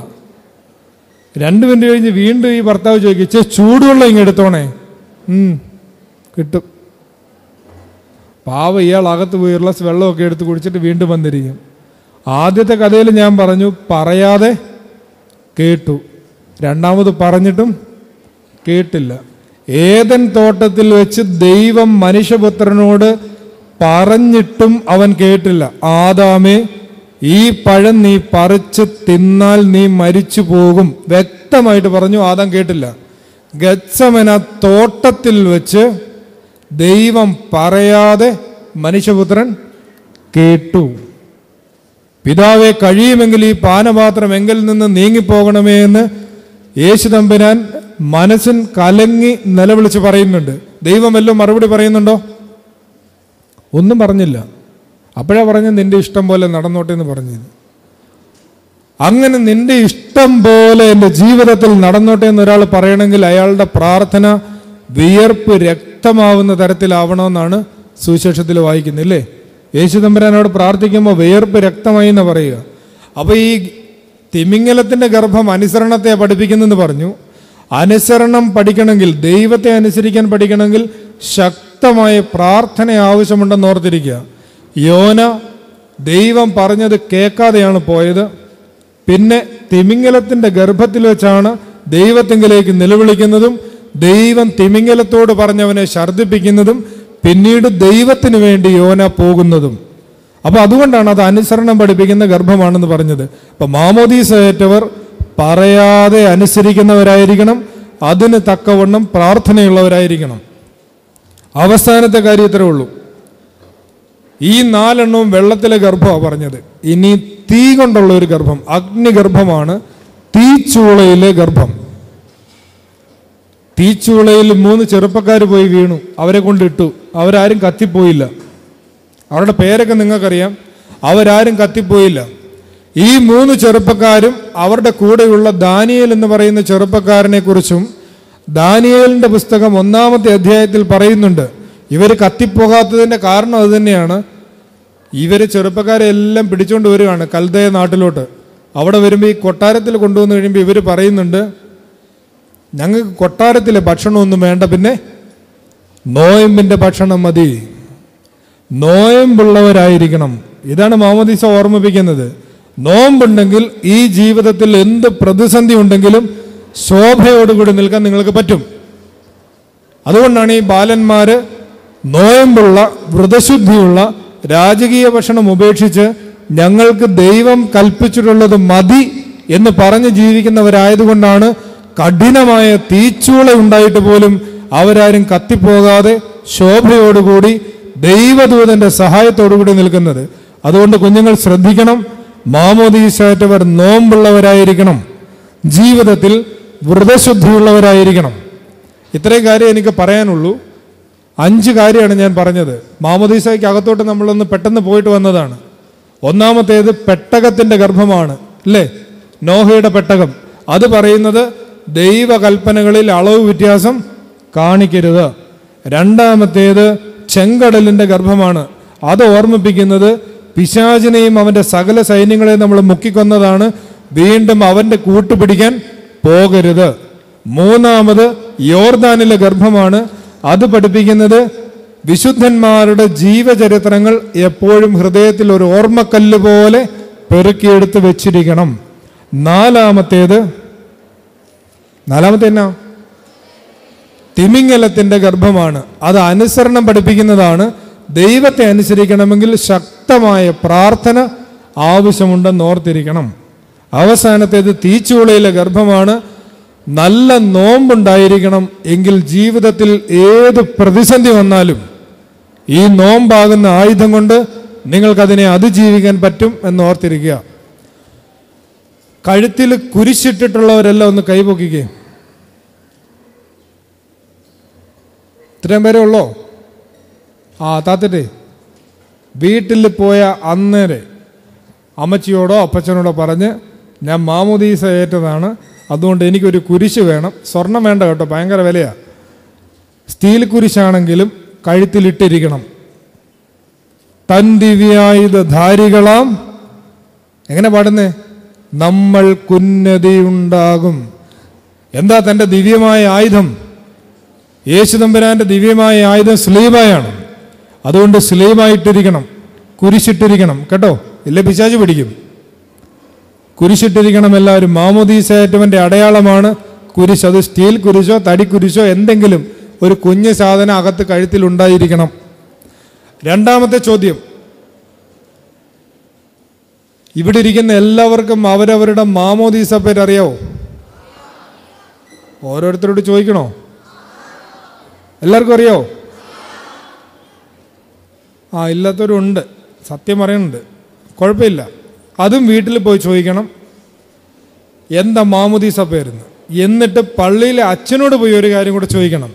രണ്ട് മിനിറ്റ് കഴിഞ്ഞ് വീണ്ടും ഈ ഭർത്താവ് ചോദിക്കും ചേ ചൂടുവെള്ളം ഇങ്ങ് എടുത്തോണേ ഉം, കിട്ടും പാവ ഇയാൾ അകത്ത് പോയി ഒരു ഗ്ലാസ് വെള്ളമൊക്കെ എടുത്ത് കുടിച്ചിട്ട് വീണ്ടും വന്നിരിക്കും ആദ്യത്തെ കഥയിൽ ഞാൻ പറഞ്ഞു പറയാതെ കേട്ടു രണ്ടാമത് പറഞ്ഞിട്ടും കേട്ടില്ല ഏതൻ തോട്ടത്തിൽ വെച്ച് ദൈവം മനുഷ്യപുത്രനോട് പറഞ്ഞിട്ടും അവൻ കേട്ടില്ല ആദാമേ ഈ പഴം നീ പറിച്ച് തിന്നാൽ നീ മരിച്ചു പോകും വ്യക്തമായിട്ട് പറഞ്ഞു ആദാം കേട്ടില്ല ഗത്സമന തോട്ടത്തിൽ വെച്ച് ദൈവം പറയാതെ മനുഷ്യപുത്രൻ കേട്ടു പിതാവെ കഴിയുമെങ്കിൽ ഈ പാനപാത്രം എങ്കിൽ നിന്ന് നീങ്ങിപ്പോകണമേ എന്ന് യേശു തമ്പുരാൻ മനസ്സിൻ കലങ്ങി നിലവിളിച്ച് പറയുന്നുണ്ട് ദൈവം വല്ലതും മറുപടി പറയുന്നുണ്ടോ ഒന്നും പറഞ്ഞില്ല അപ്പോഴാ പറഞ്ഞ നിന്റെ ഇഷ്ടം പോലെ നടന്നോട്ടെ എന്ന് പറഞ്ഞത് അങ്ങനെ നിന്റെ ഇഷ്ടം പോലെ എൻ്റെ ജീവിതത്തിൽ നടന്നോട്ടെ എന്ന് ഒരാൾ പറയണമെങ്കിൽ അയാളുടെ പ്രാർത്ഥന വിയർപ്പ് രക്തമാവുന്ന തരത്തിലാവണമെന്നാണ് സുവിശേഷത്തിൽ വായിക്കുന്നത് ഇല്ലേ യേശു തമ്പുരാനോട് പ്രാർത്ഥിക്കുമ്പോൾ വിയർപ്പ് രക്തമായി എന്ന് പറയുക അപ്പോൾ ഈ തിമിംഗലത്തിന്റെ ഗർഭം അനുസരണത്തെ പഠിപ്പിക്കുന്നെന്ന് പറഞ്ഞു അനുസരണം പഠിക്കണമെങ്കിൽ ദൈവത്തെ അനുസരിക്കാൻ പഠിക്കണമെങ്കിൽ ശക്തമായ പ്രാർത്ഥന ആവശ്യമുണ്ടെന്ന് ഓർത്തിരിക്കുക യോന ദൈവം പറഞ്ഞത് കേൾക്കാതെയാണ് പോയത് പിന്നെ തിമിംഗലത്തിന്റെ ഗർഭത്തിൽ വെച്ചാണ് ദൈവത്തിങ്കിലേക്ക് നിലവിളിക്കുന്നതും ദൈവം തിമിംഗലത്തോട് പറഞ്ഞവനെ ഛർദ്ദിപ്പിക്കുന്നതും പിന്നീട് ദൈവത്തിന് വേണ്ടി യോന പോകുന്നതും അപ്പൊ അതുകൊണ്ടാണ് അത് അനുസരണം പഠിപ്പിക്കുന്ന ഗർഭമാണെന്ന് പറഞ്ഞത് അപ്പൊ മാമോദീസ ഏറ്റവർ പറയാതെ അനുസരിക്കുന്നവരായിരിക്കണം അതിന് തക്കവണ്ണം പ്രാർത്ഥനയുള്ളവരായിരിക്കണം അവസാനത്തെ കാര്യം ഇത്രേ ഉള്ളൂ ഈ നാലെണ്ണവും വെള്ളത്തിലെ ഗർഭമാണ് പറഞ്ഞത് ഇനി തീ കൊണ്ടുള്ള ഒരു ഗർഭം അഗ്നിഗർഭമാണ് തീച്ചൂളയിലെ ഗർഭം തീച്ചൂളയിൽ മൂന്ന് ചെറുപ്പക്കാർ പോയി വീണു അവരെ കൊണ്ടിട്ടു അവരാരും കത്തിപ്പോയില്ല അവരുടെ പേരൊക്കെ നിങ്ങൾക്കറിയാം അവരാരും കത്തിപ്പോയില്ല ഈ മൂന്ന് ചെറുപ്പക്കാരും അവരുടെ കൂടെയുള്ള ദാനിയേൽ എന്ന് പറയുന്ന ചെറുപ്പക്കാരനെ കുറിച്ചും ദാനിയേലിന്റെ പുസ്തകം ഒന്നാമത്തെ അധ്യായത്തിൽ പറയുന്നുണ്ട് ഇവർ കത്തിപ്പോകാത്തതിന്റെ കാരണം അത് തന്നെയാണ് ഇവര് ചെറുപ്പക്കാരെ എല്ലാം പിടിച്ചുകൊണ്ട് വരികയാണ് കൽദയ നാട്ടിലോട്ട് അവിടെ വരുമ്പോൾ ഈ കൊട്ടാരത്തിൽ കൊണ്ടുവന്ന് കഴിയുമ്പോൾ ഇവർ പറയുന്നുണ്ട് ഞങ്ങൾക്ക് കൊട്ടാരത്തിലെ ഭക്ഷണമൊന്നും വേണ്ട പിന്നെ നോയമ്പിന്റെ ഭക്ഷണം മതി നോയമ്പുള്ളവരായിരിക്കണം ഇതാണ് മാമോദീസ ഓർമ്മിപ്പിക്കുന്നത് നോമ്പുണ്ടെങ്കിൽ ഈ ജീവിതത്തിൽ എന്ത് പ്രതിസന്ധി ഉണ്ടെങ്കിലും ശോഭയോടുകൂടി നിൽക്കാൻ നിങ്ങൾക്ക് പറ്റും അതുകൊണ്ടാണ് ഈ ബാലന്മാര് നോയമ്പുള്ള വ്രതശുദ്ധിയുള്ള രാജകീയ ഭക്ഷണം ഉപേക്ഷിച്ച് ഞങ്ങൾക്ക് ദൈവം കൽപ്പിച്ചിട്ടുള്ളത് മതി എന്ന് പറഞ്ഞ് ജീവിക്കുന്നവരായതുകൊണ്ടാണ് കഠിനമായ തീച്ചൂള ഉണ്ടായിട്ട് പോലും അവരാരും കത്തിപ്പോകാതെ ശോഭയോടുകൂടി ദൈവദൂതന്റെ സഹായത്തോടുകൂടി നിൽക്കുന്നത് അതുകൊണ്ട് കുഞ്ഞുങ്ങൾ ശ്രദ്ധിക്കണം മാമോദീസായിട്ടവർ നോമ്പുള്ളവരായിരിക്കണം ജീവിതത്തിൽ വ്രതശുദ്ധിയുള്ളവരായിരിക്കണം ഇത്രയും കാര്യം എനിക്ക് പറയാനുള്ളൂ അഞ്ച് കാര്യമാണ് ഞാൻ പറഞ്ഞത് മാമോദീസയ്ക്ക് അകത്തോട്ട് നമ്മളൊന്ന് പെട്ടെന്ന് പോയിട്ട് വന്നതാണ് ഒന്നാമത്തേത് പെട്ടകത്തിന്റെ ഗർഭമാണ് അല്ലേ നോഹയുടെ പെട്ടകം അത് പറയുന്നത് ദൈവകൽപ്പനകളിൽ അളവ് വ്യത്യാസം കാണിക്കരുത് രണ്ടാമത്തേത് ചെങ്കടലിന്റെ ഗർഭമാണ് അത് ഓർമ്മിപ്പിക്കുന്നത് പിശാചിനെയും അവന്റെ സകല സൈന്യങ്ങളെയും നമ്മൾ മുക്കിക്കൊന്നതാണ് വീണ്ടും അവന്റെ കൂട്ടുപിടിക്കാൻ പോകരുത് മൂന്നാമത് യോർദാനിലെ ഗർഭമാണ് അത് പഠിപ്പിക്കുന്നത് വിശുദ്ധന്മാരുടെ ജീവചരിത്രങ്ങൾ എപ്പോഴും ഹൃദയത്തിൽ ഒരു ഓർമ്മക്കല്ല് പോലെ പെറുക്കിയെടുത്ത് വെച്ചിരിക്കണം നാലാമത്തേത് നാലാമത്തെ എന്നാ തിമിംഗലത്തിന്റെ ഗർഭമാണ് അത് അനുസരണം പഠിപ്പിക്കുന്നതാണ് ദൈവത്തെ അനുസരിക്കണമെങ്കിൽ ശക്തമായ പ്രാർത്ഥന ആവശ്യമുണ്ടെന്ന് ഓർത്തിരിക്കണം അവസാനത്തേത് തീച്ചൂളയിലെ ഗർഭമാണ് നല്ല നോമ്പുണ്ടായിരിക്കണം എങ്കിൽ ജീവിതത്തിൽ ഏത് പ്രതിസന്ധി വന്നാലും ഈ നോമ്പാകുന്ന ആയുധം കൊണ്ട് നിങ്ങൾക്കതിനെ അതിജീവിക്കാൻ പറ്റും എന്ന് ഓർത്തിരിക്കുക കഴുത്തിൽ കുരിശിട്ടിട്ടുള്ളവരെല്ലാം ഒന്ന് കൈപൊക്കിക്കേ ഇത്രയും പേരേ ഉള്ളോ ആ താത്തട്ടെ വീട്ടിൽ പോയ അന്നേരെ അമ്മച്ചിയോടോ അപ്പച്ചനോടോ പറഞ്ഞ് ഞാൻ മാമുദീസ ഏറ്റതാണ് അതുകൊണ്ട് എനിക്കൊരു കുരിശ് വേണം സ്വർണം വേണ്ട കേട്ടോ ഭയങ്കര വിലയാണ് സ്റ്റീൽ കുരിശാണെങ്കിലും കഴുത്തിലിട്ടിരിക്കണം തൻ ദിവ്യായുധ ധാരികളാം എങ്ങനെ പാടുന്നേ നമ്മൾ കുന്നതിയുണ്ടാകും എന്താ തൻ്റെ ദിവ്യമായ ആയുധം യേശുദമ്പരാന്റെ ദിവ്യമായ ആയുധം സ്ലീബായാണ് അതുകൊണ്ട് സ്ലീബായിട്ടിരിക്കണം കുരിശിട്ടിരിക്കണം കേട്ടോ ഇല്ലേ പിശാച് പിടിക്കും കുരിശിട്ടിരിക്കണം എല്ലാവരും മാമോദീസേറ്റവന്റെ അടയാളമാണ് കുരിശ് അത് സ്റ്റീൽ കുരിശോ തടി കുരിശോ എന്തെങ്കിലും ഒരു കുഞ്ഞ് സാധനം അകത്ത് കഴുത്തിൽ ഉണ്ടായിരിക്കണം രണ്ടാമത്തെ ചോദ്യം ഇവിടെ ഇരിക്കുന്ന എല്ലാവർക്കും അവരവരുടെ മാമോദീസ പേര് അറിയാവോ ഓരോരുത്തരോട് ചോദിക്കണോ എല്ലാവർക്കും അറിയാവോ ആ ഇല്ലാത്തവരുണ്ട് സത്യം പറയുന്നുണ്ട് കുഴപ്പമില്ല അതും വീട്ടിൽ പോയി ചോദിക്കണം എന്താ മാമുദീസ പേരുന്ന് എന്നിട്ട് പള്ളിയിലെ അച്ഛനോട് പോയി ഒരു കാര്യം കൂടെ ചോദിക്കണം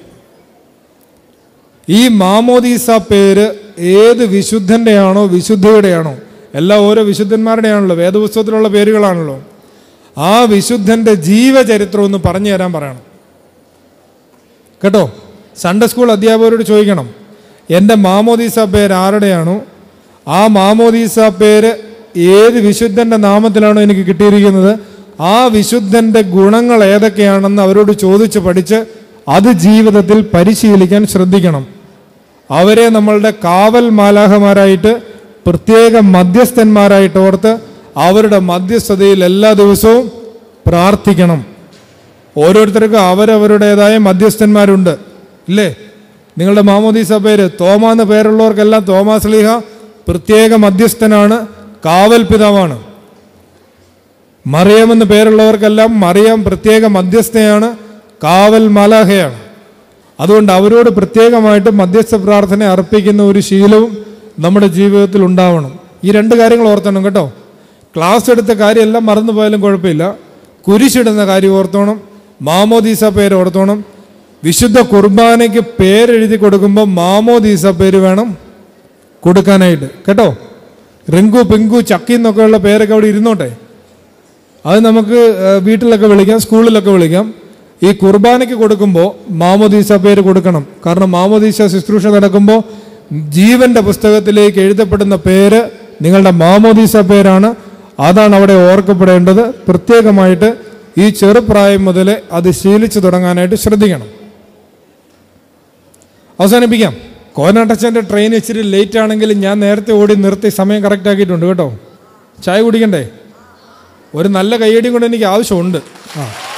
ഈ മാമോദീസ പേര് ഏത് വിശുദ്ധൻ്റെയാണോ വിശുദ്ധിയുടെയാണോ എല്ലാം ഓരോ വിശുദ്ധന്മാരുടെയാണല്ലോ വേദപുസ്തകത്തിലുള്ള പേരുകളാണല്ലോ ആ വിശുദ്ധൻ്റെ ജീവചരിത്രം ഒന്ന് പറഞ്ഞു തരാൻ പറയണം കേട്ടോ സൺഡേ സ്കൂൾ അധ്യാപകരോട് ചോദിക്കണം എൻ്റെ മാമോദീസ പേര് ആരുടെയാണോ ആ മാമോദീസ പേര് ഏത് വിശുദ്ധൻ്റെ നാമത്തിലാണോ എനിക്ക് കിട്ടിയിരിക്കുന്നത് ആ വിശുദ്ധൻ്റെ ഗുണങ്ങൾ ഏതൊക്കെയാണെന്ന് അവരോട് ചോദിച്ച് പഠിച്ച് അത് ജീവിതത്തിൽ പരിശീലിക്കാൻ ശ്രദ്ധിക്കണം അവരെ നമ്മളുടെ കാവൽ മാലാഹമാരായിട്ട് പ്രത്യേക മധ്യസ്ഥന്മാരായിട്ട് ഓർത്ത് അവരുടെ മധ്യസ്ഥതയിൽ എല്ലാ ദിവസവും പ്രാർത്ഥിക്കണം ഓരോരുത്തർക്കും അവരവരുടേതായ മധ്യസ്ഥന്മാരുണ്ട് ഇല്ലേ നിങ്ങളുടെ മാമോദീസ പേര് തോമ എന്ന പേരുള്ളവർക്കെല്ലാം തോമാസ് ലീഹ പ്രത്യേക മധ്യസ്ഥനാണ് കാവൽ പിതാവാണ് മറിയം എന്ന് പേരുള്ളവർക്കെല്ലാം മറിയം പ്രത്യേക മധ്യസ്ഥയാണ് കാവൽ മലാഹയാണ് അതുകൊണ്ട് അവരോട് പ്രത്യേകമായിട്ട് മധ്യസ്ഥ പ്രാർത്ഥന അർപ്പിക്കുന്ന ഒരു ശീലവും നമ്മുടെ ജീവിതത്തിൽ ഉണ്ടാവണം ഈ രണ്ട് കാര്യങ്ങൾ ഓർത്തണം കേട്ടോ ക്ലാസ് എടുത്ത കാര്യമെല്ലാം മറന്നു പോയാലും കുഴപ്പമില്ല കുരിശിടുന്ന കാര്യം ഓർത്തോണം മാമോദീസ പേര് ഓർത്തോണം വിശുദ്ധ കുർബാനയ്ക്ക് പേരെഴുതി കൊടുക്കുമ്പോൾ മാമോദീസ പേര് വേണം കൊടുക്കാനായിട്ട് കേട്ടോ റിങ്കു പിങ്കു ചക്കി എന്നൊക്കെയുള്ള പേരൊക്കെ അവിടെ ഇരുന്നോട്ടെ അത് നമുക്ക് ഏഹ്, വീട്ടിലൊക്കെ വിളിക്കാം സ്കൂളിലൊക്കെ വിളിക്കാം ഈ കുർബാനയ്ക്ക് കൊടുക്കുമ്പോൾ മാമോദീസ പേര് കൊടുക്കണം കാരണം മാമോദീസ ശുശ്രൂഷ നടക്കുമ്പോൾ ജീവന്റെ പുസ്തകത്തിലേക്ക് എഴുതപ്പെടുന്ന പേര് നിങ്ങളുടെ മാമോദീസ പേരാണ് അതാണ് അവിടെ ഓർക്കപ്പെടേണ്ടത് പ്രത്യേകമായിട്ട് ഈ ചെറുപ്രായം മുതലേ അത് ശീലിച്ചു തുടങ്ങാനായിട്ട് ശ്രദ്ധിക്കണം അവസാനിപ്പിക്കാം കോനാട്ടച്ചൻ്റെ ട്രെയിൻ ഇച്ചിരി ലേറ്റ് ആണെങ്കിൽ ഞാൻ നേരത്തെ ഓടി നിർത്തി സമയം കറക്റ്റ് ആക്കിയിട്ടുണ്ട് കേട്ടോ ചായ കുടിക്കണ്ടേ ഒരു നല്ല കയ്യടിയും കൊണ്ട് എനിക്ക് ആവശ്യമുണ്ട് ആ